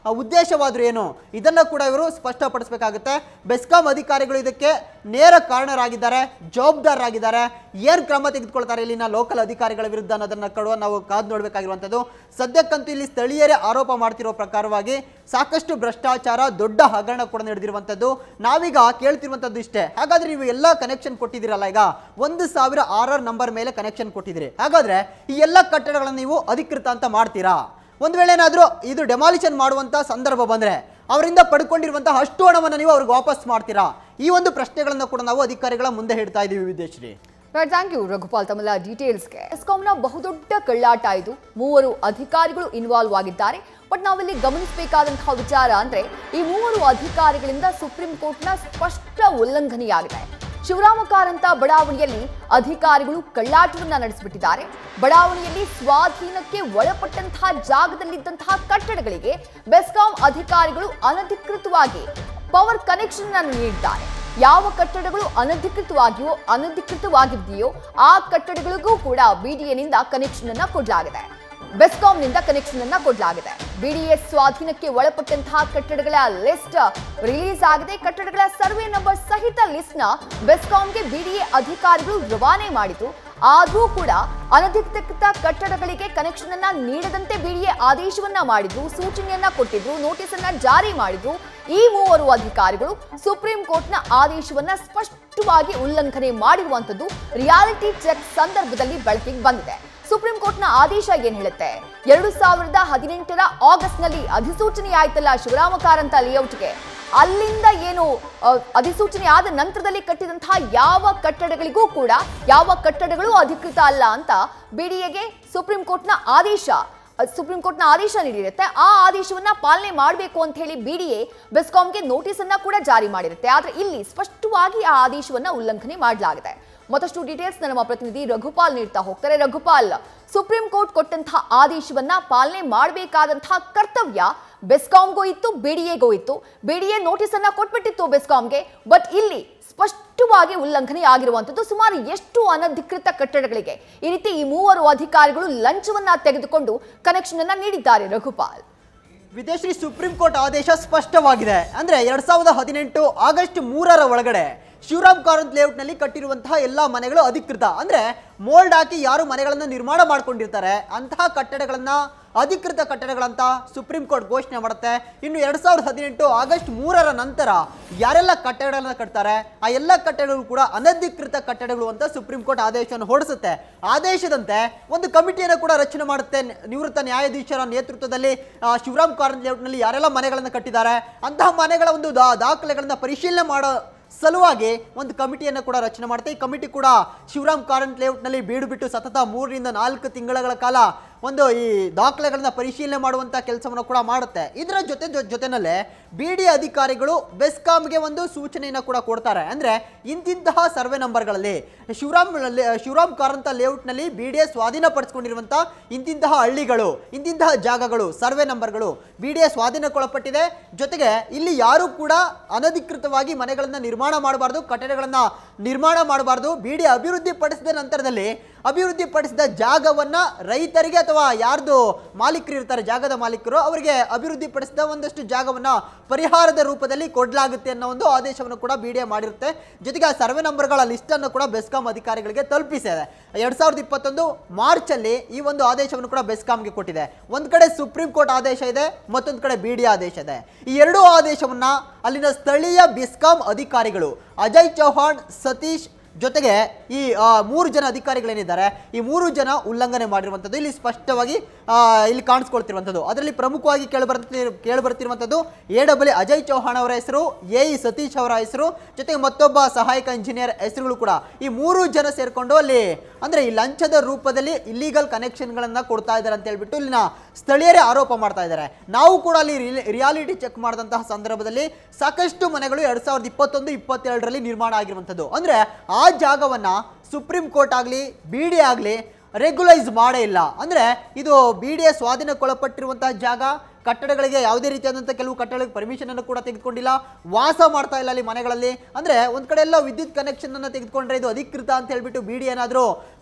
ಆ, ಉದ್ದೇಶವಾದ್ರೂ ಏನು ಇದನ್ನ ಕೂಡ ಇವರು ಸ್ಪಷ್ಟಪಡಿಸಬೇಕಾಗುತ್ತೆ ಬೆಸ್ಕಾಂ ಅಧಿಕಾರಿಗಳು ಇದಕ್ಕೆ ನೇರ ಕಾರಣರಾಗಿದ್ದಾರೆ ಜವಾಬ್ದಾರರಾಗಿದ್ದಾರೆ ಏನ್ ಕ್ರಮ ತೆಗೆದುಕೊಳ್ತಾರೆ ಇಲ್ಲಿನ ಲೋಕಲ್ ಅಧಿಕಾರಿಗಳ ವಿರುದ್ಧ ಅನ್ನೋದನ್ನ ಕೊಡುವ ನಾವು ಕಾದು ನೋಡಬೇಕಾಗಿರುವಂಥದ್ದು ಸದ್ಯಕ್ಕಂತೂ ಇಲ್ಲಿ ಸ್ಥಳೀಯರೇ ಆರೋಪ ಮಾಡ್ತಿರೋ ಪ್ರಕಾರವಾಗಿ ಸಾಕಷ್ಟು ಭ್ರಷ್ಟಾಚಾರ ದೊಡ್ಡ ಹಗರಣ ಕೂಡ ನಡೆದಿರುವಂಥದ್ದು ನಾವೀಗ ಕೇಳ್ತಿರುವಂಥದ್ದು ಇಷ್ಟೇ ಹಾಗಾದ್ರೆ ನೀವು ಎಲ್ಲ ಕನೆಕ್ಷನ್ ಕೊಟ್ಟಿದ್ದೀರಲ್ಲ ಈಗ ಒಂದು ಸಾವಿರ ಆರ್ ಆರ್ ನಂಬರ್ ಮೇಲೆ ಕನೆಕ್ಷನ್ ಕೊಟ್ಟಿದ್ದೀರಿ ಹಾಗಾದ್ರೆ ಈ ಎಲ್ಲ ಕಟ್ಟಡಗಳನ್ನು ನೀವು ಅಧಿಕೃತ ಅಂತ ಮಾಡ್ತೀರಾ ಒಂದು ವೇಳೆ ಏನಾದರೂ ಇದು ಡೆಮಾಲಿಷನ್ ಮಾಡುವಂಥ ಸಂದರ್ಭ ಬಂದರೆ ಅವರಿಂದ ಪಡ್ಕೊಂಡಿರುವಂತಹ ಅಷ್ಟು ಹಣವನ್ನು ನೀವು ಅವ್ರಿಗೆ ವಾಪಸ್ ಮಾಡ್ತೀರಾ ಈ ಒಂದು ಪ್ರಶ್ನೆಗಳನ್ನು ಕೂಡ ನಾವು ಅಧಿಕಾರಿಗಳ ಮುಂದೆ ಇಡ್ತಾ ಇದ್ದೀವಿ Vidyashree right thank you Raghupal ತಮ್ಮೆಲ್ಲ ಡೀಟೇಲ್ಸ್ಗೆ ಎಸ್ಕಾಂನ ಬಹುದೊಡ್ಡ ಕಳ್ಳಾಟ ಇದು ಮೂವರು ಅಧಿಕಾರಿಗಳು ಇನ್ವಾಲ್ವ್ ಆಗಿದ್ದಾರೆ ಬಟ್ ನಾವಿಲ್ಲಿ ಗಮನಿಸಬೇಕಾದಂತಹ ವಿಚಾರ ಅಂದ್ರೆ ಈ ಮೂವರು ಅಧಿಕಾರಿಗಳಿಂದ ಸುಪ್ರೀಂ ಕೋರ್ಟ್ನ ಸ್ಪಷ್ಟ ಉಲ್ಲಂಘನೆಯಾಗಿದೆ ಶಿವರಾಮ ಕಾರಂತ ಬಡಾವಣೆಯಲ್ಲಿ ಅಧಿಕಾರಿಗಳು ಕಳ್ಳಾಟವನ್ನ ನಡೆಸಿಬಿಟ್ಟಿದ್ದಾರೆ ಬಡಾವಣೆಯಲ್ಲಿ ಸ್ವಾಧೀನಕ್ಕೆ ಒಳಪಟ್ಟಂತಹ ಜಾಗದಲ್ಲಿದ್ದಂತಹ ಕಟ್ಟಡಗಳಿಗೆ ಬೆಸ್ಕಾಂ ಅಧಿಕಾರಿಗಳು ಅನಧಿಕೃತವಾಗಿ ಪವರ್ ಕನೆಕ್ಷನ್ ಅನ್ನು ನೀಡಿದ್ದಾರೆ ಯಾವ ಕಟ್ಟಡಗಳು ಅನಧಿಕೃತವಾಗಿಯೋ ಅನಧಿಕೃತವಾಗಿದೆಯೋ ಆ ಕಟ್ಟಡಗಳಿಗೂ ಕೂಡ ಬಿಡಿಎನಿಂದ ಕನೆಕ್ಷನ್ ಅನ್ನ ಕೊಡಲಾಗಿದೆ ಬೆಸ್ಕಾಂನಿಂದ ಕನೆಕ್ಷನ್ ಅನ್ನ ಕೊಡಲಾಗಿದೆ ಬಿಡಿಎಸ್ ಸ್ವಾಧೀನಕ್ಕೆ ಒಳಪಟ್ಟಂತಹ ಕಟ್ಟಡಗಳ ಲಿಸ್ಟ್ ರಿಲೀಸ್ ಆಗಿದೆ ಕಟ್ಟಡಗಳ ಸರ್ವೆ ನಂಬರ್ ಸಹಿತ ಲಿಸ್ಟ್ ನ ಬೆಸ್ಕಾಂಗೆ ಬಿಡಿಎ ಅಧಿಕಾರಿಗಳು ರವಾನೆ ಮಾಡಿತು ಆದರೂ ಕೂಡ ಅನಧಿಕೃತ ಕಟ್ಟಡಗಳಿಗೆ ಕನೆಕ್ಷನ್ ಅನ್ನ ನೀಡದಂತೆ ಬಿಡಿಎ ಆದೇಶವನ್ನ ಮಾಡಿದ್ರು ಸೂಚನೆಯನ್ನ ಕೊಟ್ಟಿದ್ರು ನೋಟಿಸ್ ಅನ್ನ ಜಾರಿ ಮಾಡಿದ್ರು ಈ ಮೂವರು ಅಧಿಕಾರಿಗಳು ಸುಪ್ರೀಂ ಕೋರ್ಟ್ನ ಆದೇಶವನ್ನ ಸ್ಪಷ್ಟವಾಗಿ ಉಲ್ಲಂಘನೆ ಮಾಡಿರುವಂತದ್ದು ರಿಯಾಲಿಟಿ ಚೆಕ್ ಸಂದರ್ಭದಲ್ಲಿ ಬೆಳಕಿಗೆ ಬಂದಿದೆ ಸುಪ್ರೀಂ ಕೋರ್ಟ್ನ ಆದೇಶ ಏನ್ ಹೇಳುತ್ತೆ ಎರಡು ಸಾವಿರದ ಹದಿನೆಂಟರ ಆಗಸ್ಟ್ ನಲ್ಲಿ ಅಧಿಸೂಚನೆ ಆಯ್ತಲ್ಲ ಶಿವರಾಮ ಕಾರಂತ ಲೇಔಟ್ಗೆ ಅಲ್ಲಿಂದ ಏನು ಅ, ಅಧಿಸೂಚನೆ ಆದ ನಂತರದಲ್ಲಿ ಕಟ್ಟಿದಂತಹ ಯಾವ ಕಟ್ಟಡಗಳಿಗೂ ಕೂಡ ಯಾವ ಕಟ್ಟಡಗಳು ಅಧಿಕೃತ ಅಲ್ಲ ಅಂತ ಬಿಡಿಎಗೆ ಸುಪ್ರೀಂ ಕೋರ್ಟ್ನ ಆದೇಶ ಅ, ಸುಪ್ರೀಂ ಕೋರ್ಟ್ನ ಆದೇಶ ನೀಡಿರುತ್ತೆ ಆ ಆದೇಶವನ್ನ ಪಾಲನೆ ಮಾಡಬೇಕು ಅಂತ ಹೇಳಿ ಬಿಡಿಎ ಬೆಸ್ಕಾಂಗೆ ನೋಟಿಸ್ ಅನ್ನ ಕೂಡ ಜಾರಿ ಮಾಡಿರುತ್ತೆ ಆದ್ರೆ ಇಲ್ಲಿ ಸ್ಪಷ್ಟವಾಗಿ ಆ ಆದೇಶವನ್ನ ಉಲ್ಲಂಘನೆ ಮಾಡಲಾಗಿದೆ ಮತ್ತಷ್ಟು ಡೀಟೇಲ್ಸ್ ನಮ್ಮ ಪ್ರತಿನಿಧಿ ರಘುಪಾಲ್ ನೀಡ್ತಾ ಹೋಗ್ತಾರೆ ರಘುಪಾಲ್ ಸುಪ್ರೀಂ ಕೋರ್ಟ್ ಕೊಟ್ಟಂತಹ ಆದೇಶವನ್ನ ಪಾಲನೆ ಮಾಡಬೇಕಾದಂತಹ ಕರ್ತವ್ಯ ಬೆಸ್ಕಾಂಗೂ ಇತ್ತು ಬಿಡಿಎಗೂ ಇತ್ತು ಬಿಡಿಎ ನೋಟಿಸ್ ಅನ್ನ ಕೊಟ್ಬಿಟ್ಟಿತ್ತು ಬೆಸ್ಕಾಂಗೆ ಬಟ್ ಇಲ್ಲಿ ಸ್ಪಷ್ಟವಾಗಿ ಉಲ್ಲಂಘನೆ ಆಗಿರುವಂತದ್ದು ಸುಮಾರು ಎಷ್ಟು ಅನಧಿಕೃತ ಕಟ್ಟಡಗಳಿಗೆ ಈ ರೀತಿ ಈ ಮೂವರು ಅಧಿಕಾರಿಗಳು ಲಂಚವನ್ನ ತೆಗೆದುಕೊಂಡು ಕನೆಕ್ಷನ್ ಅನ್ನ ನೀಡಿದ್ದಾರೆ ರಘುಪಾಲ್ ವಿದೇಶಿ ಸುಪ್ರೀಂ ಕೋರ್ಟ್ ಆದೇಶ ಸ್ಪಷ್ಟವಾಗಿದೆ ಅಂದ್ರೆ ಎರಡ್ ಸಾವಿರದ ಹದಿನೆಂಟು ಆಗಸ್ಟ್ ಮೂರರ ಒಳಗಡೆ ಶಿವರಾಮ್ ಕಾರಂತ್ ಲೇಔಟ್ನಲ್ಲಿ ಕಟ್ಟಿರುವಂತಹ ಎಲ್ಲ ಮನೆಗಳು ಅಧಿಕೃತ ಅಂದ್ರೆ ಮೋಲ್ಡ್ ಹಾಕಿ ಯಾರು ಮನೆಗಳನ್ನು ನಿರ್ಮಾಣ ಮಾಡ್ಕೊಂಡಿರ್ತಾರೆ ಅಂತಹ ಕಟ್ಟಡಗಳನ್ನ ಅಧಿಕೃತ ಕಟ್ಟಡಗಳಂತ ಸುಪ್ರೀಂ ಕೋರ್ಟ್ ಘೋಷಣೆ ಮಾಡುತ್ತೆ ಇನ್ನು ಎರಡ್ ಸಾವಿರದ ಹದಿನೆಂಟು ಆಗಸ್ಟ್ ಮೂರರ ನಂತರ ಯಾರೆಲ್ಲ ಕಟ್ಟಡಗಳನ್ನ ಕಟ್ತಾರೆ ಆ ಎಲ್ಲ ಕಟ್ಟಡಗಳು ಕೂಡ ಅನಧಿಕೃತ ಕಟ್ಟಡಗಳು ಅಂತ ಸುಪ್ರೀಂ ಕೋರ್ಟ್ ಆದೇಶವನ್ನು ಹೊರಡಿಸುತ್ತೆ ಆದೇಶದಂತೆ ಒಂದು ಕಮಿಟಿಯನ್ನು ಕೂಡ ರಚನೆ ಮಾಡುತ್ತೆ ನಿವೃತ್ತ ನ್ಯಾಯಾಧೀಶರ ನೇತೃತ್ವದಲ್ಲಿ ಆ, ಶಿವರಾಮ್ ಕಾರಂತ್ ಲೇಔಟ್ನಲ್ಲಿ ಯಾರೆಲ್ಲ ಮನೆಗಳನ್ನು ಕಟ್ಟಿದ್ದಾರೆ ಅಂತಹ ಮನೆಗಳ ಒಂದು ದಾ- ದಾಖಲೆಗಳನ್ನ ಪರಿಶೀಲನೆ ಮಾಡೋ ಸಲುವಾಗಿ ಒಂದು ಕಮಿಟಿಯನ್ನು ಕೂಡ ರಚನೆ ಮಾಡುತ್ತೆ ಈ ಕಮಿಟಿ ಕೂಡ ಶಿವರಾಮ್ ಕಾರಂತ್ ಲೇಔಟ್ನಲ್ಲಿ ಬೀಡು ಬಿಟ್ಟು ಸತತ ಮೂರರಿಂದ ನಾಲ್ಕು ತಿಂಗಳ ಕಾಲ ಒಂದು ಈ ದಾಖಲೆಗಳನ್ನ ಪರಿಶೀಲನೆ ಮಾಡುವಂಥ ಕೆಲಸವನ್ನು ಕೂಡ ಮಾಡುತ್ತೆ ಇದರ ಜೊತೆ ಜೊ- ಜೊತೆನಲ್ಲೇ ಬಿ ಡಿ ಅಧಿಕಾರಿಗಳು ಬೆಸ್ಕಾಂಗೆ ಒಂದು ಸೂಚನೆಯನ್ನು ಕೂಡ ಕೊಡ್ತಾರೆ ಅಂದರೆ ಇಂತಿಂತಹ ಸರ್ವೆ ನಂಬರ್ಗಳಲ್ಲಿ ಶಿವರಾಮ್ ಲೇ- ಶಿವರಾಮ್ ಕಾರಂತ ಲೇಔಟ್ನಲ್ಲಿ ಬಿ ಡಿ ಎ ಸ್ವಾಧೀನಪಡಿಸ್ಕೊಂಡಿರುವಂಥ ಇಂತಿಂತಹ ಹಳ್ಳಿಗಳು ಇಂತಿಂತಹ ಜಾಗಗಳು ಸರ್ವೆ ನಂಬರ್ಗಳು ಬಿ ಡಿ ಎ ಸ್ವಾಧೀನಕ್ಕೊಳಪಟ್ಟಿದೆ ಜೊತೆಗೆ ಇಲ್ಲಿ ಯಾರು ಕೂಡ ಅನಧಿಕೃತವಾಗಿ ಮನೆಗಳನ್ನು ನಿರ್ಮಾಣ ಮಾಡಬಾರ್ದು ಕಟ್ಟಡಗಳನ್ನು ನಿರ್ಮಾಣ ಮಾಡಬಾರ್ದು ಬಿ ಡಿ ಅಭಿವೃದ್ಧಿ ಪಡಿಸಿದ ನಂತರದಲ್ಲಿ ಅಭಿವೃದ್ಧಿ ಪಡಿಸಿದ ಜಾಗವನ್ನ ರೈತರಿಗೆ ಅಥವಾ ಯಾರ್ದು ಮಾಲೀಕರು ಇರ್ತಾರೆ ಜಾಗದ ಮಾಲೀಕರು ಅವರಿಗೆ ಅಭಿವೃದ್ಧಿ ಪಡಿಸಿದ ಒಂದಷ್ಟು ಜಾಗವನ್ನ ಪರಿಹಾರದ ರೂಪದಲ್ಲಿ ಕೊಡಲಾಗುತ್ತೆ ಅನ್ನೋ ಒಂದು ಆದೇಶವನ್ನು ಕೂಡ ಬಿ ಡಿ ಎ ಮಾಡಿರುತ್ತೆ ಜೊತೆಗೆ ಆ ಸರ್ವೆ ನಂಬರ್ಗಳ ಲಿಸ್ಟನ್ನು ಕೂಡ ಬೆಸ್ಕಾಂ ಅಧಿಕಾರಿಗಳಿಗೆ ತಲುಪಿಸಿದೆ ಎರಡ್ ಸಾವಿರದ ಇಪ್ಪತ್ತೊಂದು ಮಾರ್ಚಲ್ಲಿ ಈ ಒಂದು ಆದೇಶವನ್ನು ಕೂಡ ಬೆಸ್ಕಾಂಗೆ ಕೊಟ್ಟಿದೆ ಒಂದ್ ಕಡೆ ಸುಪ್ರೀಂ ಕೋರ್ಟ್ ಆದೇಶ ಇದೆ ಮತ್ತೊಂದು ಕಡೆ ಬಿ ಡಿ ಆದೇಶ ಇದೆ ಈ ಎರಡೂ ಆದೇಶವನ್ನ ಅಲ್ಲಿನ ಸ್ಥಳೀಯ ಬೆಸ್ಕಾಂ ಅಧಿಕಾರಿಗಳು ಅಜಯ್ ಚೌಹಾಣ್ ಸತೀಶ್ ಜೊತೆಗೆ ಈ ಆ, ಮೂರು ಜನ ಅಧಿಕಾರಿಗಳೇನಿದ್ದಾರೆ ಈ ಮೂರು ಜನ ಉಲ್ಲಂಘನೆ ಮಾಡಿರುವಂಥದ್ದು ಇಲ್ಲಿ ಸ್ಪಷ್ಟವಾಗಿ ಆ, ಇಲ್ಲಿ ಕಾಣಿಸ್ಕೊಳ್ತಿರುವಂಥದ್ದು ಅದರಲ್ಲಿ ಪ್ರಮುಖವಾಗಿ ಕೇಳಿಬರ್ತಿ ಕೇಳಿಬರ್ತಿರುವಂಥದ್ದು ಎ ಡಬ್ಲ್ಯೂ ಅಜಯ್ ಚೌಹಾಣ್ ಅವರ ಹೆಸರು ಎ ಇ ಸತೀಶ್ ಅವರ ಹೆಸರು ಜೊತೆಗೆ ಮತ್ತೊಬ್ಬ ಸಹಾಯಕ ಇಂಜಿನಿಯರ್ ಹೆಸರುಗಳು ಕೂಡ ಈ ಮೂರು ಜನ ಸೇರ್ಕೊಂಡು ಅಲ್ಲಿ ಅಂದ್ರೆ ಈ ಲಂಚದ ರೂಪದಲ್ಲಿ ಇಲ್ಲಿಗಲ್ ಕನೆಕ್ಷನ್ಗಳನ್ನ ಕೊಡ್ತಾ ಇದ್ದಾರೆ ಅಂತ ಹೇಳ್ಬಿಟ್ಟು ಇಲ್ಲಿನ ಸ್ಥಳೀಯರೇ ಆರೋಪ ಮಾಡ್ತಾ ಇದ್ದಾರೆ ನಾವು ಕೂಡ ಅಲ್ಲಿ ರಿಯಾಲಿಟಿ ಚೆಕ್ ಮಾಡಿದಂತಹ ಸಂದರ್ಭದಲ್ಲಿ ಸಾಕಷ್ಟು ಮನೆಗಳು ಎರಡ್ ಸಾವಿರದ ಇಪ್ಪತ್ತೊಂದು ಇಪ್ಪತ್ತೆರಡರಲ್ಲಿ ನಿರ್ಮಾಣ ಆಗಿರುವಂಥದ್ದು ಅಂದ್ರೆ ಆ ಜಾಗವನ್ನ ಸುಪ್ರೀಂ ಕೋರ್ಟ್ ಆಗಲಿ ಬಿ ಡಿ ಆಗಲಿ ರೆಗ್ಯುಲೈಸ್ ಮಾಡೇ ಇಲ್ಲ ಅಂದ್ರೆ ಇದು ಬಿ ಡಿ ಎ ಸ್ವಾಧೀನಕ್ಕೊಳಪಟ್ಟಿರುವಂತಹ ಜಾಗ ಕಟ್ಟಡಗಳಿಗೆ ಯಾವುದೇ ರೀತಿಯಾದಂಥ ಕೆಲವು ಕಟ್ಟಡಗಳಿಗೆ ಪರ್ಮಿಷನ್ ಅನ್ನು ಕೂಡ ತೆಗೆದುಕೊಂಡಿಲ್ಲ ವಾಸ ಮಾಡ್ತಾ ಇಲ್ಲ ಅಲ್ಲಿ ಮನೆಗಳಲ್ಲಿ ಅಂದ್ರೆ ಒಂದ್ ಕಡೆ ಎಲ್ಲ ವಿದ್ಯುತ್ ಕನೆಕ್ಷನ್ ಅನ್ನು ತೆಗೆದುಕೊಂಡ್ರೆ ಇದು ಅಧಿಕೃತ ಅಂತ ಹೇಳ್ಬಿಟ್ಟು ಬಿ ಡಿ ಏನಾದರೂ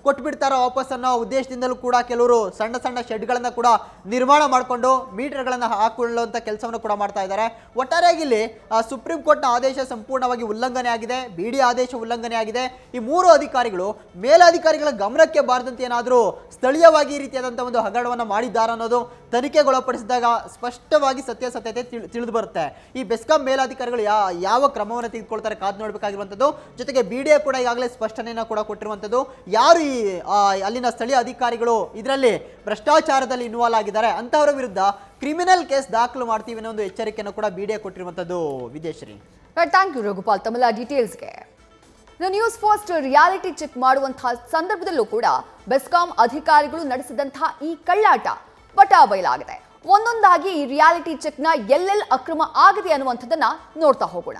ಕೊಟ್ಬಿಡ್ತಾರೋ ವಾಪಸ್ ಅನ್ನೋ ಉದ್ದೇಶದಿಂದಲೂ ಕೂಡ ಕೆಲವರು ಸಣ್ಣ ಸಣ್ಣ ಶೆಡ್ಗಳನ್ನು ಕೂಡ ನಿರ್ಮಾಣ ಮಾಡಿಕೊಂಡು ಮೀಟರ್ಗಳನ್ನು ಹಾಕೊಳ್ಳುವಂಥ ಕೆಲಸವನ್ನು ಕೂಡ ಮಾಡ್ತಾ ಇದ್ದಾರೆ ಒಟ್ಟಾರೆಯಾಗಿ ಇಲ್ಲಿ ಆ, ಸುಪ್ರೀಂ ಕೋರ್ಟ್ನ ಆದೇಶ ಸಂಪೂರ್ಣವಾಗಿ ಉಲ್ಲಂಘನೆ ಆಗಿದೆ ಬಿ ಡಿ ಆದೇಶ ಉಲ್ಲಂಘನೆ ಆಗಿದೆ ಈ ಮೂರು ಅಧಿಕಾರಿಗಳು ಮೇಲಧಿಕಾರಿಗಳ ಗಮನಕ್ಕೆ ಬಾರದಂತೆ ಏನಾದರೂ ಸ್ಥಳೀಯವಾಗಿ ಈ ರೀತಿಯಾದಂಥ ಒಂದು ಹಗರಣವನ್ನು ಮಾಡಿದ್ದಾರೆ ಅನ್ನೋದು ತನಿಖೆಗೊಳಪಡಿಸಿದಾಗ ಸ್ಪಷ್ಟವಾಗಿ ಸತ್ಯಾಸತ್ಯತೆ ತಿಳ್- ತಿಳಿದು ಬರುತ್ತೆ ಈ ಬೆಸ್ಕಾಂ ಮೇಲಾಧಿಕಾರಿಗಳು ಯಾ ಯಾವ ಕ್ರಮವನ್ನು ತೆಗೆದುಕೊಳ್ತಾರೆ ಕಾದು ನೋಡಬೇಕಾಗಿರುವಂಥದ್ದು ಜೊತೆಗೆ ಬಿ ಡಿ ಎ ಕೂಡ ಈಗಾಗಲೇ ಸ್ಪಷ್ಟನೆಯನ್ನು ಕೂಡ ಕೊಟ್ಟಿರುವಂಥದ್ದು ಯಾರು ಈ ಆ, ಅಲ್ಲಿನ ಸ್ಥಳೀಯ ಅಧಿಕಾರಿಗಳು ಇದರಲ್ಲಿ ಭ್ರಷ್ಟಾಚಾರದಲ್ಲಿ ಇನ್ವಾಲ್ವ್ ಆಗಿದ್ದಾರೆ ಅಂತಹವರ ವಿರುದ್ಧ ಕ್ರಿಮಿನಲ್ ಕೇಸ್ ದಾಖಲು ಮಾಡ್ತೀವಿ ಅನ್ನೋ ಒಂದು ಎಚ್ಚರಿಕೆಯನ್ನು ಕೂಡ ಬಿ ಡಿ ಎ ಕೊಟ್ಟಿರುವಂಥದ್ದು ವಿದೇಶರಿ ಥ್ಯಾಂಕ್ ಯು ರಘುಪಾಲ್ ತಮ್ಮೆಲ್ಲ ಡೀಟೇಲ್ಸ್ಗೆ ಇನ್ನು ನ್ಯೂಸ್ ಫಾಸ್ಟ್ ರಿಯಾಲಿಟಿ ಚೆಕ್ ಮಾಡುವಂತಹ ಸಂದರ್ಭದಲ್ಲೂ ಕೂಡ ಬೆಸ್ಕಾಂ ಅಧಿಕಾರಿಗಳು ನಡೆಸಿದಂತಹ ಈ ಕಳ್ಳಾಟ ಬಟಾ ಬಯಲಾಗಿದೆ ಒಂದೊಂದಾಗಿ ಈ ರಿಯಾಲಿಟಿ ಚೆಕ್ನ ಎಲ್ಲೆಲ್ಲಿ ಅಕ್ರಮ ಆಗಿದೆ ಅನ್ನುವಂಥದ್ದನ್ನ ನೋಡ್ತಾ ಹೋಗೋಣ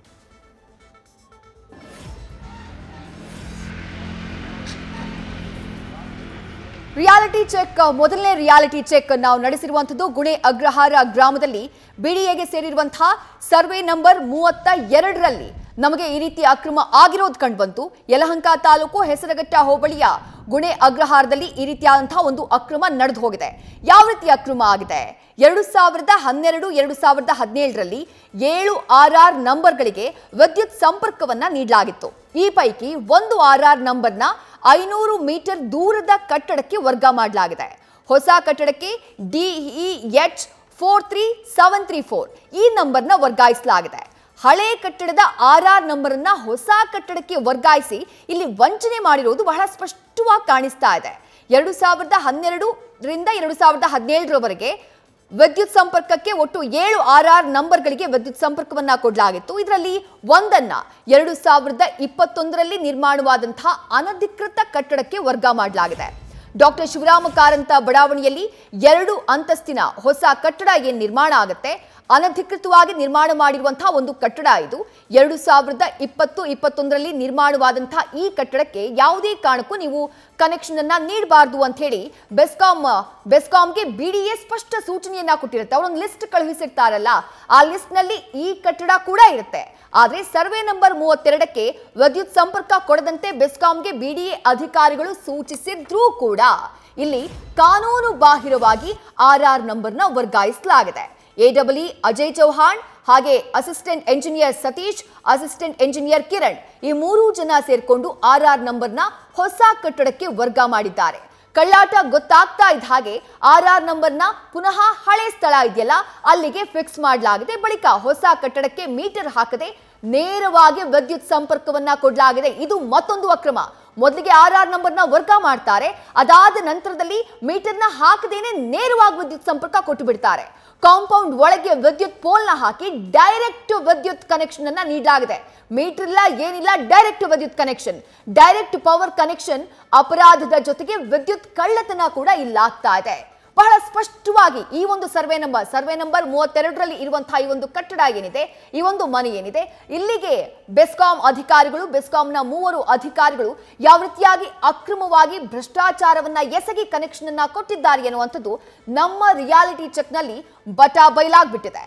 ರಿಯಾಲಿಟಿ ಚೆಕ್ ಮೊದಲನೇ ರಿಯಾಲಿಟಿ ಚೆಕ್ ನಾವು ನಡೆಸಿರುವಂಥದ್ದು ಗುಣೆ ಅಗ್ರಹಾರ ಗ್ರಾಮದಲ್ಲಿ ಬಿಡಿಎಗೆ ಸೇರಿರುವಂತಹ ಸರ್ವೆ ನಂಬರ್ ಮೂವತ್ತ ಎರಡರಲ್ಲಿ ನಮಗೆ ಈ ರೀತಿ ಅಕ್ರಮ ಆಗಿರೋದು ಕಂಡುಬಂತು ಯಲಹಂಕ ತಾಲೂಕು ಹೆಸರಘಟ್ಟ ಹೋಬಳಿಯ ಗುಣೆ ಅಗ್ರಹಾರದಲ್ಲಿ ಈ ರೀತಿಯಾದಂತಹ ಒಂದು ಅಕ್ರಮ ನಡೆದು ಹೋಗಿದೆ ಯಾವ ರೀತಿ ಅಕ್ರಮ ಆಗಿದೆ ಎರಡು ಸಾವಿರದ ಹನ್ನೆರಡು ಎರಡು ಸಾವಿರದ ಹದಿನೇಳರಲ್ಲಿ ಏಳು ಆರ್ ಆರ್ ನಂಬರ್ಗಳಿಗೆ ವಿದ್ಯುತ್ ಸಂಪರ್ಕವನ್ನ ನೀಡಲಾಗಿತ್ತು ಈ ಪೈಕಿ ಒಂದು ಆರ್ ಆರ್ ನಂಬರ್ನ ಐನೂರು ಮೀಟರ್ ದೂರದ ಕಟ್ಟಡಕ್ಕೆ ವರ್ಗ ಮಾಡಲಾಗಿದೆ ಹೊಸ ಕಟ್ಟಡಕ್ಕೆ DE H four three seven three four ಈ ನಂಬರ್ನ ವರ್ಗಾಯಿಸಲಾಗಿದೆ ಹಳೆ ಕಟ್ಟಡದ ಆರ್ ಆರ್ ನಂಬರನ್ನ ಹೊಸ ಕಟ್ಟಡಕ್ಕೆ ವರ್ಗಾಯಿಸಿ ಇಲ್ಲಿ ವಂಚನೆ ಮಾಡಿರೋದು ಬಹಳ ಸ್ಪಷ್ಟವಾಗಿ ಕಾಣಿಸ್ತಾ ಇದೆ ಎರಡು ಸಾವಿರದ ಹನ್ನೆರಡರಿಂದ ಎರಡು ಸಾವಿರದ ಹದಿನೇಳರವರೆಗೆ ವಿದ್ಯುತ್ ಸಂಪರ್ಕಕ್ಕೆ ಒಟ್ಟು ಏಳು ಆರ್ ಆರ್ ನಂಬರ್ಗಳಿಗೆ ವಿದ್ಯುತ್ ಸಂಪರ್ಕವನ್ನ ಕೊಡಲಾಗಿತ್ತು ಇದರಲ್ಲಿ ಒಂದನ್ನ ಎರಡು ಸಾವಿರದ ಇಪ್ಪತ್ತೊಂದರಲ್ಲಿ ನಿರ್ಮಾಣವಾದಂತಹ ಅನಧಿಕೃತ ಕಟ್ಟಡಕ್ಕೆ ವರ್ಗ ಮಾಡಲಾಗಿದೆ ಡಾಕ್ಟರ್ ಶಿವರಾಮ ಕಾರಂತ ಬಡಾವಣೆಯಲ್ಲಿ ಎರಡು ಅಂತಸ್ತಿನ ಹೊಸ ಕಟ್ಟಡ ಏನ್ ನಿರ್ಮಾಣ ಆಗುತ್ತೆ ಅನಧಿಕೃತವಾಗಿ ನಿರ್ಮಾಣ ಮಾಡಿರುವಂತಹ ಒಂದು ಕಟ್ಟಡ ಇದು ಎರಡು ಸಾವಿರದ ಇಪ್ಪತ್ತು ಇಪ್ಪತ್ತೊಂದರಲ್ಲಿ ನಿರ್ಮಾಣವಾದಂತಹ ಈ ಕಟ್ಟಡಕ್ಕೆ ಯಾವುದೇ ಕಾರಣಕ್ಕೂ ನೀವು ಕನೆಕ್ಷನ್ ಅನ್ನ ನೀಡಬಾರ್ದು ಅಂತ ಹೇಳಿ ಬೆಸ್ಕಾಂ ಬೆಸ್ಕಾಂಗೆ ಬಿಡಿಎ ಸ್ಪಷ್ಟ ಸೂಚನೆಯನ್ನ ಕೊಟ್ಟಿರುತ್ತೆ ಅವರೊಂದು ಲಿಸ್ಟ್ ಕಳುಹಿಸಿರ್ತಾರಲ್ಲ ಆ ಲಿಸ್ಟ್ ನಲ್ಲಿ ಈ ಕಟ್ಟಡ ಕೂಡ ಇರುತ್ತೆ ಆದ್ರೆ ಸರ್ವೆ ನಂಬರ್ ಮೂವತ್ತೆರಡಕ್ಕೆ ವಿದ್ಯುತ್ ಸಂಪರ್ಕ ಕೊಡದಂತೆ ಬೆಸ್ಕಾಂಗೆ ಬಿಡಿಎ ಅಧಿಕಾರಿಗಳು ಸೂಚಿಸಿದ್ರೂ ಕೂಡ ಇಲ್ಲಿ ಕಾನೂನು ಬಾಹಿರವಾಗಿ ಆರ್ ಆರ್ ನಂಬರ್ನ ವರ್ಗಾಯಿಸಲಾಗಿದೆ ಎಡಬ್ಲ್ಯೂ ಅಜಯ್ ಚೌಹಾಣ್ ಹಾಗೆ assistant engineer Satish assistant engineer Kiran ಈ ಮೂರೂ ಜನ ಸೇರ್ಕೊಂಡು ಆರ್ ಆರ್ ನಂಬರ್ನ ಹೊಸ ಕಟ್ಟಡಕ್ಕೆ ವರ್ಗ ಮಾಡಿದ್ದಾರೆ ಕಳ್ಳಾಟ ಗೊತ್ತಾಗ್ತಾ ಇದ್ದ ಹಾಗೆ ಆರ್ ಆರ್ ನಂಬರ್ನ ಪುನಃ ಹಳೆ ಸ್ಥಳ ಇದೆಯಲ್ಲ ಅಲ್ಲಿಗೆ ಫಿಕ್ಸ್ ಮಾಡಲಾಗಿದೆ ಬಳಿಕ ಹೊಸ ಕಟ್ಟಡಕ್ಕೆ ಮೀಟರ್ ಹಾಕದೆ ನೇರವಾಗಿ ವಿದ್ಯುತ್ ಸಂಪರ್ಕವನ್ನ ಕೊಡಲಾಗಿದೆ ಇದು ಮತ್ತೊಂದು ಅಕ್ರಮ ಮೊದಲಿಗೆ ಆರ್ ಆರ್ ನಂಬರ್ನ ವರ್ಗ ಮಾಡ್ತಾರೆ ಅದಾದ ನಂತರದಲ್ಲಿ ಮೀಟರ್ನ ಹಾಕದೇನೆ ನೇರವಾಗಿ ವಿದ್ಯುತ್ ಸಂಪರ್ಕ ಕೊಟ್ಟು ಬಿಡ್ತಾರೆ ಕಾಂಪೌಂಡ್ ಒಳಗೆ ವಿದ್ಯುತ್ ಪೋಲ್ನ ಹಾಕಿ ಡೈರೆಕ್ಟ್ ವಿದ್ಯುತ್ ಕನೆಕ್ಷನ್ ಅನ್ನ ನೀಡಲಾಗಿದೆ ಮೀಟರ್ ಇಲ್ಲ ಏನಿಲ್ಲ ಡೈರೆಕ್ಟ್ ವಿದ್ಯುತ್ ಕನೆಕ್ಷನ್ ಡೈರೆಕ್ಟ್ ಪವರ್ ಕನೆಕ್ಷನ್ ಅಪರಾಧದ ಜೊತೆಗೆ ವಿದ್ಯುತ್ ಕಳ್ಳತನ ಕೂಡ ಇಲ್ಲಾಗ್ತಾ ಇದೆ ಬಹಳ ಸ್ಪಷ್ಟವಾಗಿ ಈ ಒಂದು ಸರ್ವೆ ನಂಬರ್ ಸರ್ವೆ ನಂಬರ್ ಮೂವತ್ತೆರಡರಲ್ಲಿ ಇರುವಂತಹ ಈ ಒಂದು ಕಟ್ಟಡ ಏನಿದೆ ಈ ಒಂದು ಮನೆ ಏನಿದೆ ಇಲ್ಲಿಗೆ ಬೆಸ್ಕಾಂ ಅಧಿಕಾರಿಗಳು ಬೆಸ್ಕಾಂನ ಮೂವರು ಅಧಿಕಾರಿಗಳು ಯಾವ ರೀತಿಯಾಗಿ ಅಕ್ರಮವಾಗಿ ಭ್ರಷ್ಟಾಚಾರವನ್ನ ಎಸಗಿ ಕನೆಕ್ಷನ್ ಅನ್ನ ಕೊಟ್ಟಿದ್ದಾರೆ ಎನ್ನುವಂಥದ್ದು ನಮ್ಮ ರಿಯಾಲಿಟಿ ಚೆಕ್ನಲ್ಲಿ ಬಟಾ ಬಯಲಾಗ್ಬಿಟ್ಟಿದೆ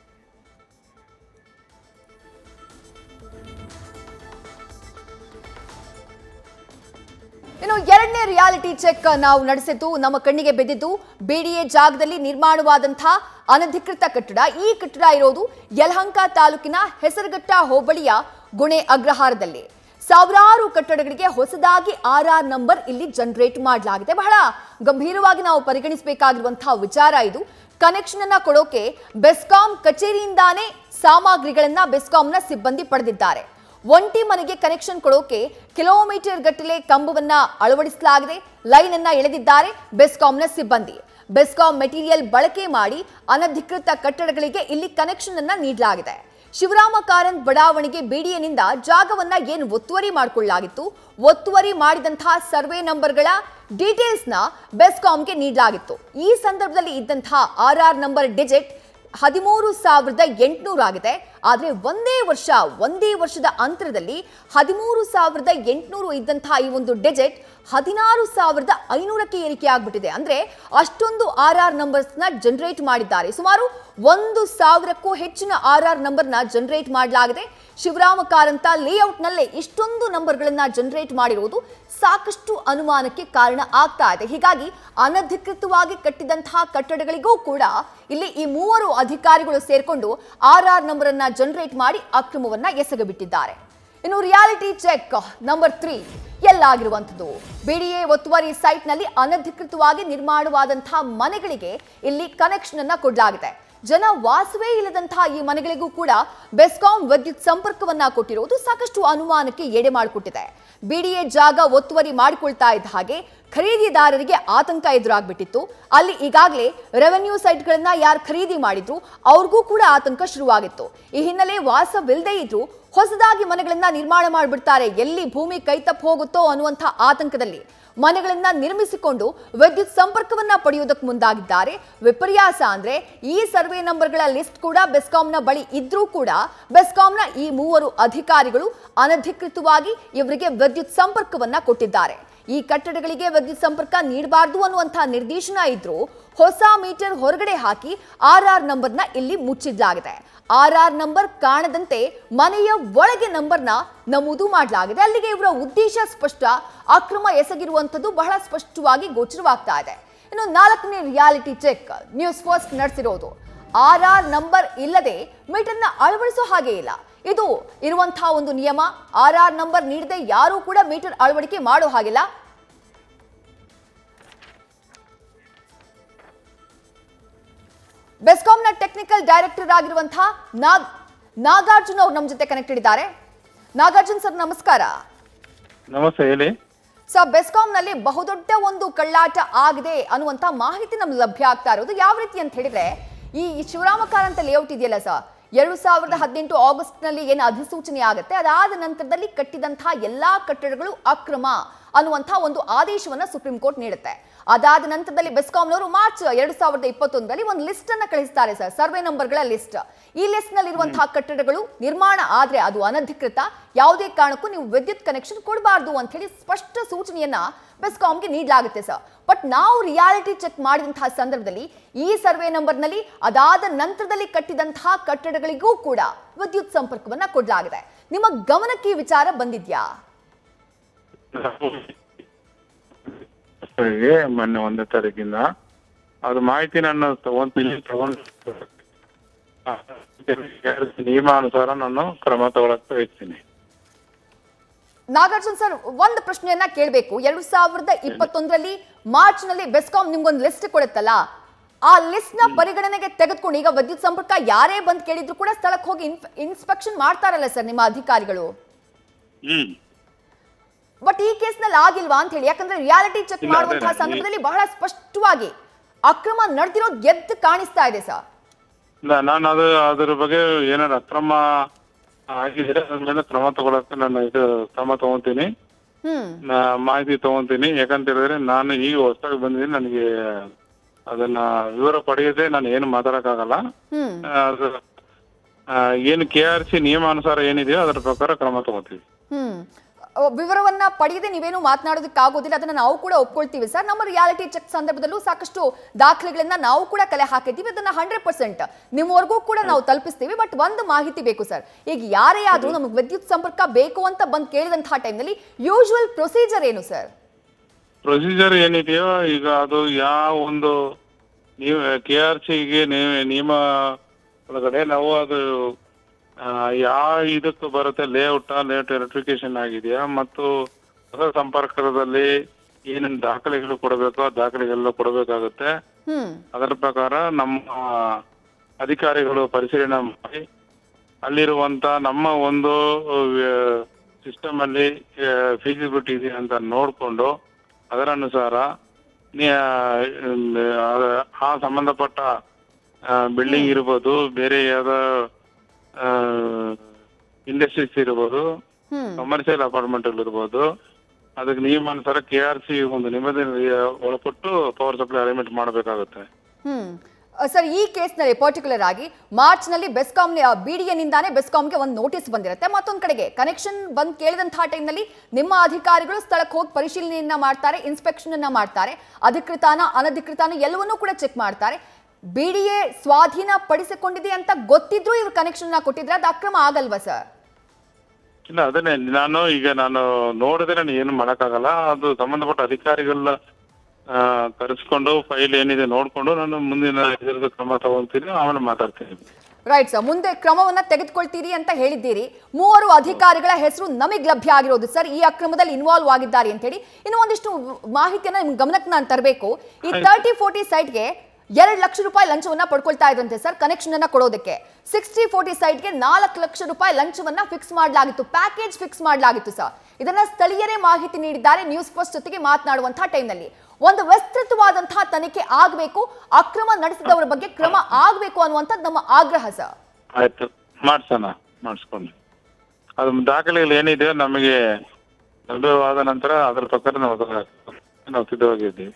ಇನ್ನು ಎರಡನೇ ರಿಯಾಲಿಟಿ ಚೆಕ್ ನಾವು ನಡೆಸಿದ್ದು ನಮ್ಮ ಕಣ್ಣಿಗೆ ಬಿದ್ದಿದ್ದು ಬಿಡಿಎ ಜಾಗದಲ್ಲಿ ನಿರ್ಮಾಣವಾದಂತಹ ಅನಧಿಕೃತ ಕಟ್ಟಡ ಈ ಕಟ್ಟಡ ಇರೋದು ಯಲಹಂಕ ತಾಲೂಕಿನ ಹೆಸರುಘಟ್ಟ ಹೋಬಳಿಯ ಗುಣೆ ಅಗ್ರಹಾರದಲ್ಲಿ ಸಾವಿರಾರು ಕಟ್ಟಡಗಳಿಗೆ ಹೊಸದಾಗಿ ಆರ್ ಆರ್ ನಂಬರ್ ಇಲ್ಲಿ ಜನರೇಟ್ ಮಾಡಲಾಗಿದೆ ಬಹಳ ಗಂಭೀರವಾಗಿ ನಾವು ಪರಿಗಣಿಸಬೇಕಾಗಿರುವಂತಹ ವಿಚಾರ ಇದು ಕನೆಕ್ಷನ್ ಅನ್ನ ಕೊಡೋಕೆ ಬೆಸ್ಕಾಂ ಕಚೇರಿಯಿಂದಾನೇ ಸಾಮಗ್ರಿಗಳನ್ನ ಬೆಸ್ಕಾಂನ ಸಿಬ್ಬಂದಿ ಪಡೆದಿದ್ದಾರೆ ಒಂಟಿ ಮನೆಗೆ ಕನೆಕ್ಷನ್ ಕೊಡೋಕೆ ಕಿಲೋಮೀಟರ್ ಗಟ್ಟಲೆ ಕಂಬವನ್ನ ಅಳವಡಿಸಲಾಗಿದೆ ಲೈನ್ ಅನ್ನ ಎಳೆದಿದ್ದಾರೆ ಬೆಸ್ಕಾಂನ ಸಿಬ್ಬಂದಿ ಬೆಸ್ಕಾಂ ಮೆಟೀರಿಯಲ್ ಬಳಕೆ ಮಾಡಿ ಅನಧಿಕೃತ ಕಟ್ಟಡಗಳಿಗೆ ಇಲ್ಲಿ ಕನೆಕ್ಷನ್ ಅನ್ನ ನೀಡಲಾಗಿದೆ ಶಿವರಾಮ ಕಾರಂತ್ ಬಡಾವಣೆಗೆ ಬಿಡಿಎನಿಂದ ಜಾಗವನ್ನ ಏನು ಒತ್ತುವರಿ ಮಾಡಿಕೊಳ್ಳಲಾಗಿತ್ತು ಒತ್ತುವರಿ ಮಾಡಿದಂತಹ ಸರ್ವೆ ನಂಬರ್ಗಳ ಡೀಟೇಲ್ಸ್ನ ಬೆಸ್ಕಾಂಗೆ ನೀಡಲಾಗಿತ್ತು ಈ ಸಂದರ್ಭದಲ್ಲಿ ಇದ್ದಂತಹ ಆರ್ ಆರ್ ನಂಬರ್ ಡಿಜಿಟ್ ಹದಿಮೂರು ಸಾವಿರದ ಎಂಟುನೂರು ಆಗಿದೆ ಆದ್ರೆ ಒಂದೇ ವರ್ಷ ಒಂದೇ ವರ್ಷದ ಅಂತರದಲ್ಲಿ ಹದಿಮೂರು ಸಾವಿರದ ಎಂಟುನೂರು ಇದ್ದಂತಹ ಈ ಒಂದು ಡಿಜಿಟ್ ಹದಿನಾರು ಸಾವಿರದ ಐನೂರಕ್ಕೆ ಏರಿಕೆ ಆಗ್ಬಿಟ್ಟಿದೆ ಅಂದ್ರೆ ಅಷ್ಟೊಂದು ಆರ್ ಆರ್ ನಂಬರ್ಸ್ನ ಜನರೇಟ್ ಮಾಡಿದ್ದಾರೆ ಸುಮಾರು ಒಂದು ಸಾವಿರಕ್ಕೂ ಹೆಚ್ಚಿನ ಆರ್ ಆರ್ ನಂಬರ್ನ ಜನರೇಟ್ ಮಾಡಲಾಗಿದೆ ಶಿವರಾಮ ಕಾರಂತ ಲೇಔಟ್ನಲ್ಲೇ ಇಷ್ಟೊಂದು ನಂಬರ್ಗಳನ್ನ ಜನರೇಟ್ ಮಾಡಿರುವುದು ಸಾಕಷ್ಟು ಅನುಮಾನಕ್ಕೆ ಕಾರಣ ಆಗ್ತಾ ಇದೆ ಹೀಗಾಗಿ ಅನಧಿಕೃತವಾಗಿ ಕಟ್ಟಿದಂತಹ ಕಟ್ಟಡಗಳಿಗೂ ಕೂಡ ಇಲ್ಲಿ ಈ ಮೂವರು ಅಧಿಕಾರಿಗಳು ಸೇರ್ಕೊಂಡು ಆರ್ ಆರ್ ನಂಬರ್ ಅನ್ನ ಜನರೇಟ್ ಮಾಡಿ ಅಕ್ರಮವನ್ನ ಎಸಗಬಿಟ್ಟಿದ್ದಾರೆ ಇನ್ನು ರಿಯಾಲಿಟಿ ಚೆಕ್ ನಂಬರ್ ತ್ರೀ ಎಲ್ಲಾಗಿರುವಂಥದ್ದು ಬಿಡಿಎ ಒತ್ತುವರಿ ಸೈಟ್ನಲ್ಲಿ ಅನಧಿಕೃತವಾಗಿ ನಿರ್ಮಾಣವಾದಂತಹ ಮನೆಗಳಿಗೆ ಇಲ್ಲಿ ಕನೆಕ್ಷನ್ ಅನ್ನ ಕೊಡಲಾಗಿದೆ ಜನ ವಾಸವೇ ಇಲ್ಲದಂತಹ ಈ ಮನೆಗಳಿಗೂ ಕೂಡ ಬೆಸ್ಕಾಂ ವಿದ್ಯುತ್ ಸಂಪರ್ಕವನ್ನ ಕೊಟ್ಟಿರುವುದು ಸಾಕಷ್ಟು ಅನುಮಾನಕ್ಕೆ ಎಡೆ ಮಾಡಿಕೊಟ್ಟಿದೆ ಬಿಡಿಎ ಜಾಗ ಒತ್ತುವರಿ ಮಾಡಿಕೊಳ್ತಾ ಇದ್ದ ಹಾಗೆ ಖರೀದಿದಾರರಿಗೆ ಆತಂಕ ಎದುರಾಗ್ಬಿಟ್ಟಿತ್ತು ಅಲ್ಲಿ ಈಗಾಗಲೇ ರೆವೆನ್ಯೂ ಸೈಟ್ಗಳನ್ನ ಯಾರು ಖರೀದಿ ಮಾಡಿದ್ರು ಅವ್ರಿಗೂ ಕೂಡ ಆತಂಕ ಶುರುವಾಗಿತ್ತು ಈ ಹಿನ್ನೆಲೆ ವಾಸವಿಲ್ಲದೆ ಇದ್ರು ಹೊಸದಾಗಿ ಮನೆಗಳನ್ನ ನಿರ್ಮಾಣ ಮಾಡಿಬಿಡ್ತಾರೆ ಎಲ್ಲಿ ಭೂಮಿ ಕೈತಪ್ಪ ಹೋಗುತ್ತೋ ಅನ್ನುವಂಥ ಆತಂಕದಲ್ಲಿ ಮನೆಗಳನ್ನ ನಿರ್ಮಿಸಿಕೊಂಡು ವಿದ್ಯುತ್ ಸಂಪರ್ಕವನ್ನ ಪಡೆಯುವುದಕ್ಕೆ ಮುಂದಾಗಿದ್ದಾರೆ ವಿಪರ್ಯಾಸ ಅಂದ್ರೆ ಈ ಸರ್ವೆ ನಂಬರ್ಗಳ ಲಿಸ್ಟ್ ಕೂಡ ಬೆಸ್ಕಾಂನ ಬಳಿ ಇದ್ರೂ ಕೂಡ ಬೆಸ್ಕಾಂನ ಈ ಮೂವರು ಅಧಿಕಾರಿಗಳು ಅನಧಿಕೃತವಾಗಿ ಇವರಿಗೆ ವಿದ್ಯುತ್ ಸಂಪರ್ಕವನ್ನ ಕೊಟ್ಟಿದ್ದಾರೆ ಈ ಕಟ್ಟಡಗಳಿಗೆ ವಿದ್ಯುತ್ ಸಂಪರ್ಕ ನೀಡಬಾರ್ದು ಅನ್ನುವಂತಹ ನಿರ್ದೇಶನ ಇದ್ರೂ ಹೊಸ ಮೀಟರ್ ಹೊರಗಡೆ ಹಾಕಿ ಆರ್ ಆರ್ ನಂಬರ್ನ ಇಲ್ಲಿ ಮುಚ್ಚಿಡ್ಲಾಗಿದೆ ಆರ್ ಆರ್ ನಂಬರ್ ಕಾಣದಂತೆ ಮನೆಯ ಒಳಗೆ ನಂಬರ್ನ ನಮೂದು ಮಾಡಲಾಗಿದೆ ಅಲ್ಲಿಗೆ ಇವರ ಉದ್ದೇಶ ಸ್ಪಷ್ಟ ಅಕ್ರಮ ಎಸಗಿರುವಂಥದ್ದು ಬಹಳ ಸ್ಪಷ್ಟವಾಗಿ ಗೋಚರವಾಗ್ತಾ ಇದೆ ಇನ್ನು ನಾಲ್ಕನೇ ರಿಯಾಲಿಟಿ ಚೆಕ್ ನ್ಯೂಸ್ ಫಸ್ಟ್ ನಡೆಸಿರೋದು ಆರ್ ಆರ್ ನಂಬರ್ ಇಲ್ಲದೆ ಮೀಟರ್ನ ಅಳವಡಿಸೋ ಹಾಗೆ ಇಲ್ಲ ಇದು ಇರುವಂತಹ ಒಂದು ನಿಯಮ ಆರ್ ಆರ್ ನಂಬರ್ ನೀಡದೆ ಯಾರೂ ಕೂಡ ಮೀಟರ್ ಅಳವಡಿಕೆ ಮಾಡೋ ಹಾಗಿಲ್ಲ ಬೆಸ್ಕಾಂನ ಟೆಕ್ನಿಕಲ್ ಡೈರೆಕ್ಟರ್ ಆಗಿರುವಂತಹ ನಾಗ್ ನಾಗಾರ್ಜುನ್ ಅವ್ರು ನಮ್ಮ ಜೊತೆ ಕನೆಕ್ಟೆಡ್ ಇದ್ದಾರೆ ನಾಗಾರ್ಜುನ್ ಸರ್ ನಮಸ್ಕಾರ ನಮಸ್ತೆ ಹೇಳಿ ಸರ್ ಬೆಸ್ಕಾಂನಲ್ಲಿ ಬಹುದೊಡ್ಡ ಒಂದು ಕಳ್ಳಾಟ ಆಗಿದೆ ಅನ್ನುವಂತ ಮಾಹಿತಿ ನಮ್ಗೆ ಲಭ್ಯ ಆಗ್ತಾ ಇರೋದು ಯಾವ ರೀತಿ ಅಂತ ಹೇಳಿದ್ರೆ ಈ ಶಿವರಾಮ ಕಾರಂತ ಲೇಔಟ್ ಇದೆಯಲ್ಲ ಸರ್ ಎರಡು ಸಾವಿರದ ಹದಿನೆಂಟು ಆಗಸ್ಟ್ ನಲ್ಲಿ ಏನು ಅಧಿಸೂಚನೆ ಆಗುತ್ತೆ ಅದಾದ ನಂತರದಲ್ಲಿ ಕಟ್ಟಿದಂತಹ ಎಲ್ಲಾ ಕಟ್ಟಡಗಳು ಅಕ್ರಮ ಅನ್ನುವಂತಹ ಒಂದು ಆದೇಶವನ್ನ ಸುಪ್ರೀಂ ಕೋರ್ಟ್ ನೀಡುತ್ತೆ ಅದಾದ ನಂತರದಲ್ಲಿ ಬೆಸ್ಕಾಂನವರು ಮಾರ್ಚ್ ಎರಡು ಸಾವಿರದ ಇಪ್ಪತ್ತೊಂದರಲ್ಲಿ ಒಂದು ಲಿಸ್ಟ್ ಅನ್ನ ಕಳಿಸ್ತಾರೆ ಸರ್ ಸರ್ವೆ ನಂಬರ್ಗಳ ಲಿಸ್ಟ್ ಈ ಲಿಸ್ಟ್ ನಲ್ಲಿ ಇರುವಂತಹ ಕಟ್ಟಡಗಳು ನಿರ್ಮಾಣ ಆದ್ರೆ ಅದು ಅನಧಿಕೃತ ಯಾವುದೇ ಕಾರಣಕ್ಕೂ ನೀವು ವಿದ್ಯುತ್ ಕನೆಕ್ಷನ್ ಕೊಡಬಾರ್ದು ಅಂತ ಹೇಳಿ ಸ್ಪಷ್ಟ ಸೂಚನೆಯನ್ನ ಬೆಸ್ಕಾಂಗೆ ನೀಡಲಾಗುತ್ತೆ ಸರ್ ಬಟ್ ನಾವು ರಿಯಾಲಿಟಿ ಚೆಕ್ ಮಾಡಿದಂತಹ ಸಂದರ್ಭದಲ್ಲಿ ಈ ಸರ್ವೆ ನಂಬರ್ನಲ್ಲಿ ಅದಾದ ನಂತರದಲ್ಲಿ ಕಟ್ಟಿದಂತಹ ಕಟ್ಟಡಗಳಿಗೂ ಕೂಡ ವಿದ್ಯುತ್ ಸಂಪರ್ಕವನ್ನ ಕೊಡಲಾಗಿದೆ ನಿಮ್ಮ ಗಮನಕ್ಕೆ ಈ ವಿಚಾರ ಬಂದಿದ್ಯಾ ಗೆ ಮೊನ್ನೆ ಒಂದನೇ ತಾರೀಕಿಂದ ಅದು ಮಾಹಿತಿ ನಾನು ತಗೊಂತೀನಿ ತಗೊಂಡು ನಿಯಮಾನುಸಾರ ನಾನು ಕ್ರಮ ತಗೊಳಕ್ ಬಯಸ್ತೀನಿ ನಾಗಾರ್ಜುನ್ ಸರ್ ಒಂದು ಪ್ರಶ್ನೆಯನ್ನ ಕೇಳಬೇಕು ಎರಡು ಸಾವಿರದ ಇಪ್ಪತ್ತೊಂದರಲ್ಲಿ ಮಾರ್ಚ್ ನಲ್ಲಿ ಬೆಸ್ಕಾಂ ನಿಮ್ಗೊಂದು ಲಿಸ್ಟ್ ಕೊಡುತ್ತಲ್ಲ ಆ ಲಿಸ್ಟ್ ನ ಪರಿಗಣನೆಗೆ ತೆಗೆದುಕೊಂಡು ಈಗ ವಿದ್ಯುತ್ ಸಂಪರ್ಕ ಯಾರೇ ಬಂದ್ ಕೇಳಿದ್ರು ಕೂಡ ಸ್ಥಳಕ್ಕೆ ಹೋಗಿ ಇನ್ಸ್ಪೆಕ್ಷನ್ ಮಾಡ್ತಾರಲ್ಲ ಸರ್ ನಿಮ್ಮ ಅಧಿಕಾರಿಗಳು ಹ್ಮ್ ಬಟ್ ಈ ಕೇಸ್ ನಲ್ಲಿ ಆಗಿಲ್ವಾ ಅಂತ ಹೇಳಿ ಯಾಕಂದ್ರೆ ರಿಯಾಲಿಟಿ ಚೆಕ್ ಇಲ್ಲ, ಮಾಡುವಂತಹ ಅದೇ, ಸಂದರ್ಭದಲ್ಲಿ ಬಹಳ ಸ್ಪಷ್ಟವಾಗಿ ಅಕ್ರಮ ನಡೆದಿರೋದು ಎದ್ದು ಕಾಣಿಸ್ತಾ ಇದೆ ಸರ್ ಇಲ್ಲ ನಾನು ಅದು ಅದ್ರ ಬಗ್ಗೆ ಏನಾದ್ರು ಅಕ್ರಮ ಆಗಿದೆ ಅದ್ರ ಮೇಲೆ ಕ್ರಮ ತಗೊಳಕ್ಕೆ ನಾನು ಇದು ಕ್ರಮ ತಗೊಂತೀನಿ ಹ್ಮ್ ನಾ ಮಾಹಿತಿ ತಗೊಂತೀನಿ ಯಾಕಂತ ಹೇಳಿದ್ರೆ ನಾನು ಈಗ ಹೊಸದಾಗಿ ಬಂದಿದ್ದೀನಿ ನನಗೆ ಅದನ್ನ ವಿವರ ಪಡೆಯದೆ ನಾನು ಏನು ಮಾತಾಡಕ್ಕಾಗಲ್ಲ ಹ್ಮ್ ಆ, ಅದು ಆ, ಏನು ಕೆ ಆರ್ ಸಿ ನಿಯಮಾನುಸಾರ ಏನಿದೆಯೋ ಅದರ ಪ್ರಕಾರ ಕ್ರಮ ತಗೋತೀವಿ ಹ್ಮ್ ಅಹ್, ವಿವರವನ್ನ ಪಡೆಯದೆ ನೀವೇನು ಮಾತನಾಡೋದಕ್ಕಾಗೋದಿಲ್ಲ ಅದನ್ನ ನಾವು ಕೂಡ ಒಪ್ಕೊಳ್ತೀವಿ ಸರ್ ನಮ್ಮ ರಿಯಾಲಿಟಿ ಚೆಕ್ ಸಂದರ್ಭದಲ್ಲೂ ಸಾಕಷ್ಟು ದಾಖಲೆಗಳನ್ನ ನಾವು ಕೂಡ ಕಲೆ ಹಾಕಿದ್ದೀವಿ ಅದನ್ನ ಹಂಡ್ರೆಡ್ ಪರ್ಸೆಂಟ್ ನಿಮ್ಮವರೆಗೂ ಕೂಡ ನಾವು ತಲುಪಿಸ್ತೀವಿ ಬಟ್ ಒಂದು ಮಾಹಿತಿ ಬೇಕು ಸರ್ ಈಗ ಯಾರೇ ಆದ್ರೂ ನಮಗೆ ವಿದ್ಯುತ್ ಸಂಪರ್ಕ ಬೇಕು ಅಂತ ಬಂದು ಕೇಳಿದಂತಹ ಟೈಮ್ನಲ್ಲಿ ಯೂಶುವಲ್ ಪ್ರೊಸೀಜರ್ ಏನು ಸರ್ ಪ್ರೊಸೀಜರ್ ಏನಿದೆಯೋ ಈಗ ಅದು ಯಾವ ಒಂದು ನೀವು ಕೆ ಆರ್ ಸಿಗೆ ನಿಯಮ ಒಳಗಡೆ ನಾವು ಅದು ಆ, ಯಾವ ಇದಕ್ಕೆ ಬರುತ್ತೆ ಲೇಔಟ್ ಲೇಔಟ್ ಎಲೆಕ್ಟ್ರಿಕೇಶನ್ ಆಗಿದೆಯಾ ಮತ್ತು ಹೊಸ ಸಂಪರ್ಕದಲ್ಲಿ ಏನೇನು ದಾಖಲೆಗಳು ಕೊಡಬೇಕೋ ಆ ದಾಖಲೆಗಳೆಲ್ಲ ಕೊಡಬೇಕಾಗುತ್ತೆ ಹ್ಮ್ ಅದರ ಪ್ರಕಾರ ನಮ್ಮ ಅಧಿಕಾರಿಗಳು ಪರಿಶೀಲನೆ ಮಾಡಿ ಅಲ್ಲಿರುವಂತ ನಮ್ಮ ಒಂದು ಸಿಸ್ಟಮ್ ಅಲ್ಲಿ ಫೀಸಿಬಿಲಿಟಿ ಇದೆ ಅಂತ ನೋಡ್ಕೊಂಡು ಅದರ ಅನುಸಾರ ನೀ- ಆ- ಆ ಸಂಬಂಧಪಟ್ಟ ಬಿಲ್ಡಿಂಗ್ ಇರ್ಬೋದು ಬೇರೆ ಯಾವ್ದೋ ಇಂಡಸ್ಟ್ರೀಸ್ ಇರ್ಬೋದು ಹ್ಮ್ ಕಮರ್ಷಿಯಲ್ ಅಪಾರ್ಟ್ಮೆಂಟ್ ಇರ್ಬೋದು ಅದಕ್ಕೆ ನಿಯಮಾನುಸಾರ ಕೆ ಆರ್ ಸಿ ಒಂದು ನಿಬಂಧನೆ ಒಳಪಟ್ಟು ಪವರ್ ಸಪ್ಲೈ ಅರೇಂಜ್ಮೆಂಟ್ ಮಾಡಬೇಕಾಗುತ್ತೆ ಹ್ಮ್ ಅ, ಸರ್ ಈ ಕೇಸ್ನಲ್ಲಿ ಪರ್ಟಿಕ್ಯುಲರ್ ಆಗಿ ಮಾರ್ಚ್ನಲ್ಲಿ ಬೆಸ್ಕಾಂ ಬಿಡಿಎನಿಂದಾನೇ ಬೆಸ್ಕಾಂಗೆ ಒಂದು ನೋಟಿಸ್ ಬಂದಿರುತ್ತೆ ಮತ್ತೊಂದು ಕಡೆಗೆ ಕನೆಕ್ಷನ್ ಬಂದು ಕೇಳಿದಂತಹ ಟೈಮ್ನಲ್ಲಿ ನಿಮ್ಮ ಅಧಿಕಾರಿಗಳು ಸ್ಥಳಕ್ಕೆ ಹೋಗಿ ಪರಿಶೀಲನೆಯನ್ನ ಮಾಡ್ತಾರೆ ಇನ್ಸ್ಪೆಕ್ಷನ್ ಅನ್ನ ಮಾಡ್ತಾರೆ ಅಧಿಕೃತಾನ ಅನಧಿಕೃತಾನ ಎಲ್ಲವನ್ನೂ ಕೂಡ ಚೆಕ್ ಮಾಡ್ತಾರೆ ಬಿಡಿಎ ಸ್ವಾಧೀನ ಪಡಿಸಿಕೊಂಡಿದೆ ಅಂತ ಗೊತ್ತಿದ್ರು ಇವ್ರು ಕನೆಕ್ಷನ್ ಕೊಟ್ಟಿದ್ರೆ ಅದು ಅಕ್ರಮ ಆಗಲ್ವಾ ಸರ್ ಇಲ್ಲ ಅದನ್ನೇ ನಾನು ಈಗ ನಾನು ನೋಡಿದ್ರೆ ನಾನು ಏನು ಮಾಡಕ್ಕಾಗಲ್ಲ ಅದು ಸಂಬಂಧಪಟ್ಟ ಅಧಿಕಾರಿಗಳ ಆ, ಕರೆಸ್ಕೊಂಡು ಫೈಲ್ ಏನಿದೆ ನೋಡ್ಕೊಂಡು ನಾನು ಮುಂದಿನ ಇದ್ರದ್ದು ಕ್ರಮ ತಗೊಂತೀನಿ ಆಮೇಲೆ ಮಾತಾಡ್ತೀನಿ ರೈಟ್ ಸರ್ ಮುಂದೆ ಕ್ರಮವನ್ನ ತೆಗೆದುಕೊಳ್ತೀರಿ ಅಂತ ಹೇಳಿದ್ದೀರಿ ಮೂವರು ಅಧಿಕಾರಿಗಳ ಹೆಸರು ನಮಗೆ ಲಭ್ಯ ಆಗಿರೋದು ಸರ್ ಈ ಅಕ್ರಮದಲ್ಲಿ ಇನ್ವಾಲ್ವ್ ಆಗಿದ್ದಾರೆ ಅಂತ ಹೇಳಿ ಇನ್ನು ಒಂದಿಷ್ಟು ಮಾಹಿತಿಯನ್ನ ನಿಮ್ ಗಮನಕ್ಕೆ ನಾನು ತರಬೇಕು ಈ ತರ್ಟಿ ಫೋರ್ಟಿ ಸೈಟ್ಗೆ ಎರಡು ಲಕ್ಷ ರೂಪಾಯಿ ಲಂಚವನ್ನ ಪಡ್ಕೊಳ್ತಾ ಇದ್ರಂತೆ ಸರ್ ಕನೆಕ್ಷನ್ ಅನ್ನ ಕೊಡೋದಕ್ಕೆ ಸಿಕ್ಸ್ಟಿ ಫೋರ್ಟಿ ಸೈಟ್ಗೆ ನಾಲ್ಕು ಲಕ್ಷ ರೂಪಾಯಿ ಲಂಚವನ್ನ ಫಿಕ್ಸ್ ಮಾಡಲಾಗಿತ್ತು ಪ್ಯಾಕೇಜ್ ಫಿಕ್ಸ್ ಮಾಡಲಾಗಿತ್ತು ಸರ್ ಇದನ್ನ ಸ್ಥಳೀಯರೇ ಮಾಹಿತಿ ನೀಡಿದ್ದಾರೆ ನ್ಯೂಸ್ ಫಸ್ಟ್ ಜೊತೆಗೆ ಮಾತನಾಡುವಂತಹ ಟೈಮ್ನಲ್ಲಿ ಒಂದು ವಿಸ್ತೃತವಾದಂತಹ ತನಿಖೆ ಆಗಬೇಕು ಅಕ್ರಮ ನಡೆಸಿದವರ ಬಗ್ಗೆ ಕ್ರಮ ಆಗಬೇಕು ಅನ್ನುವಂಥದ್ದು ನಮ್ಮ ಆಗ್ರಹ ಸರ್ ಆಯ್ತು ಮಾಡ್ಸೋಣ ಮಾಡಿಸ್ಕೊಂಡು ಅದು ದಾಖಲೆಗಳು ಏನಿದೆ ನಮಗೆ ಲಭ್ಯವಾದ ನಂತರ ಅದ್ರ ಪ್ರಕಾರ ನಾವು ಅದನ್ನ- ನಾವು ಸಿದ್ಧವಾಗಿದ್ದೀವಿ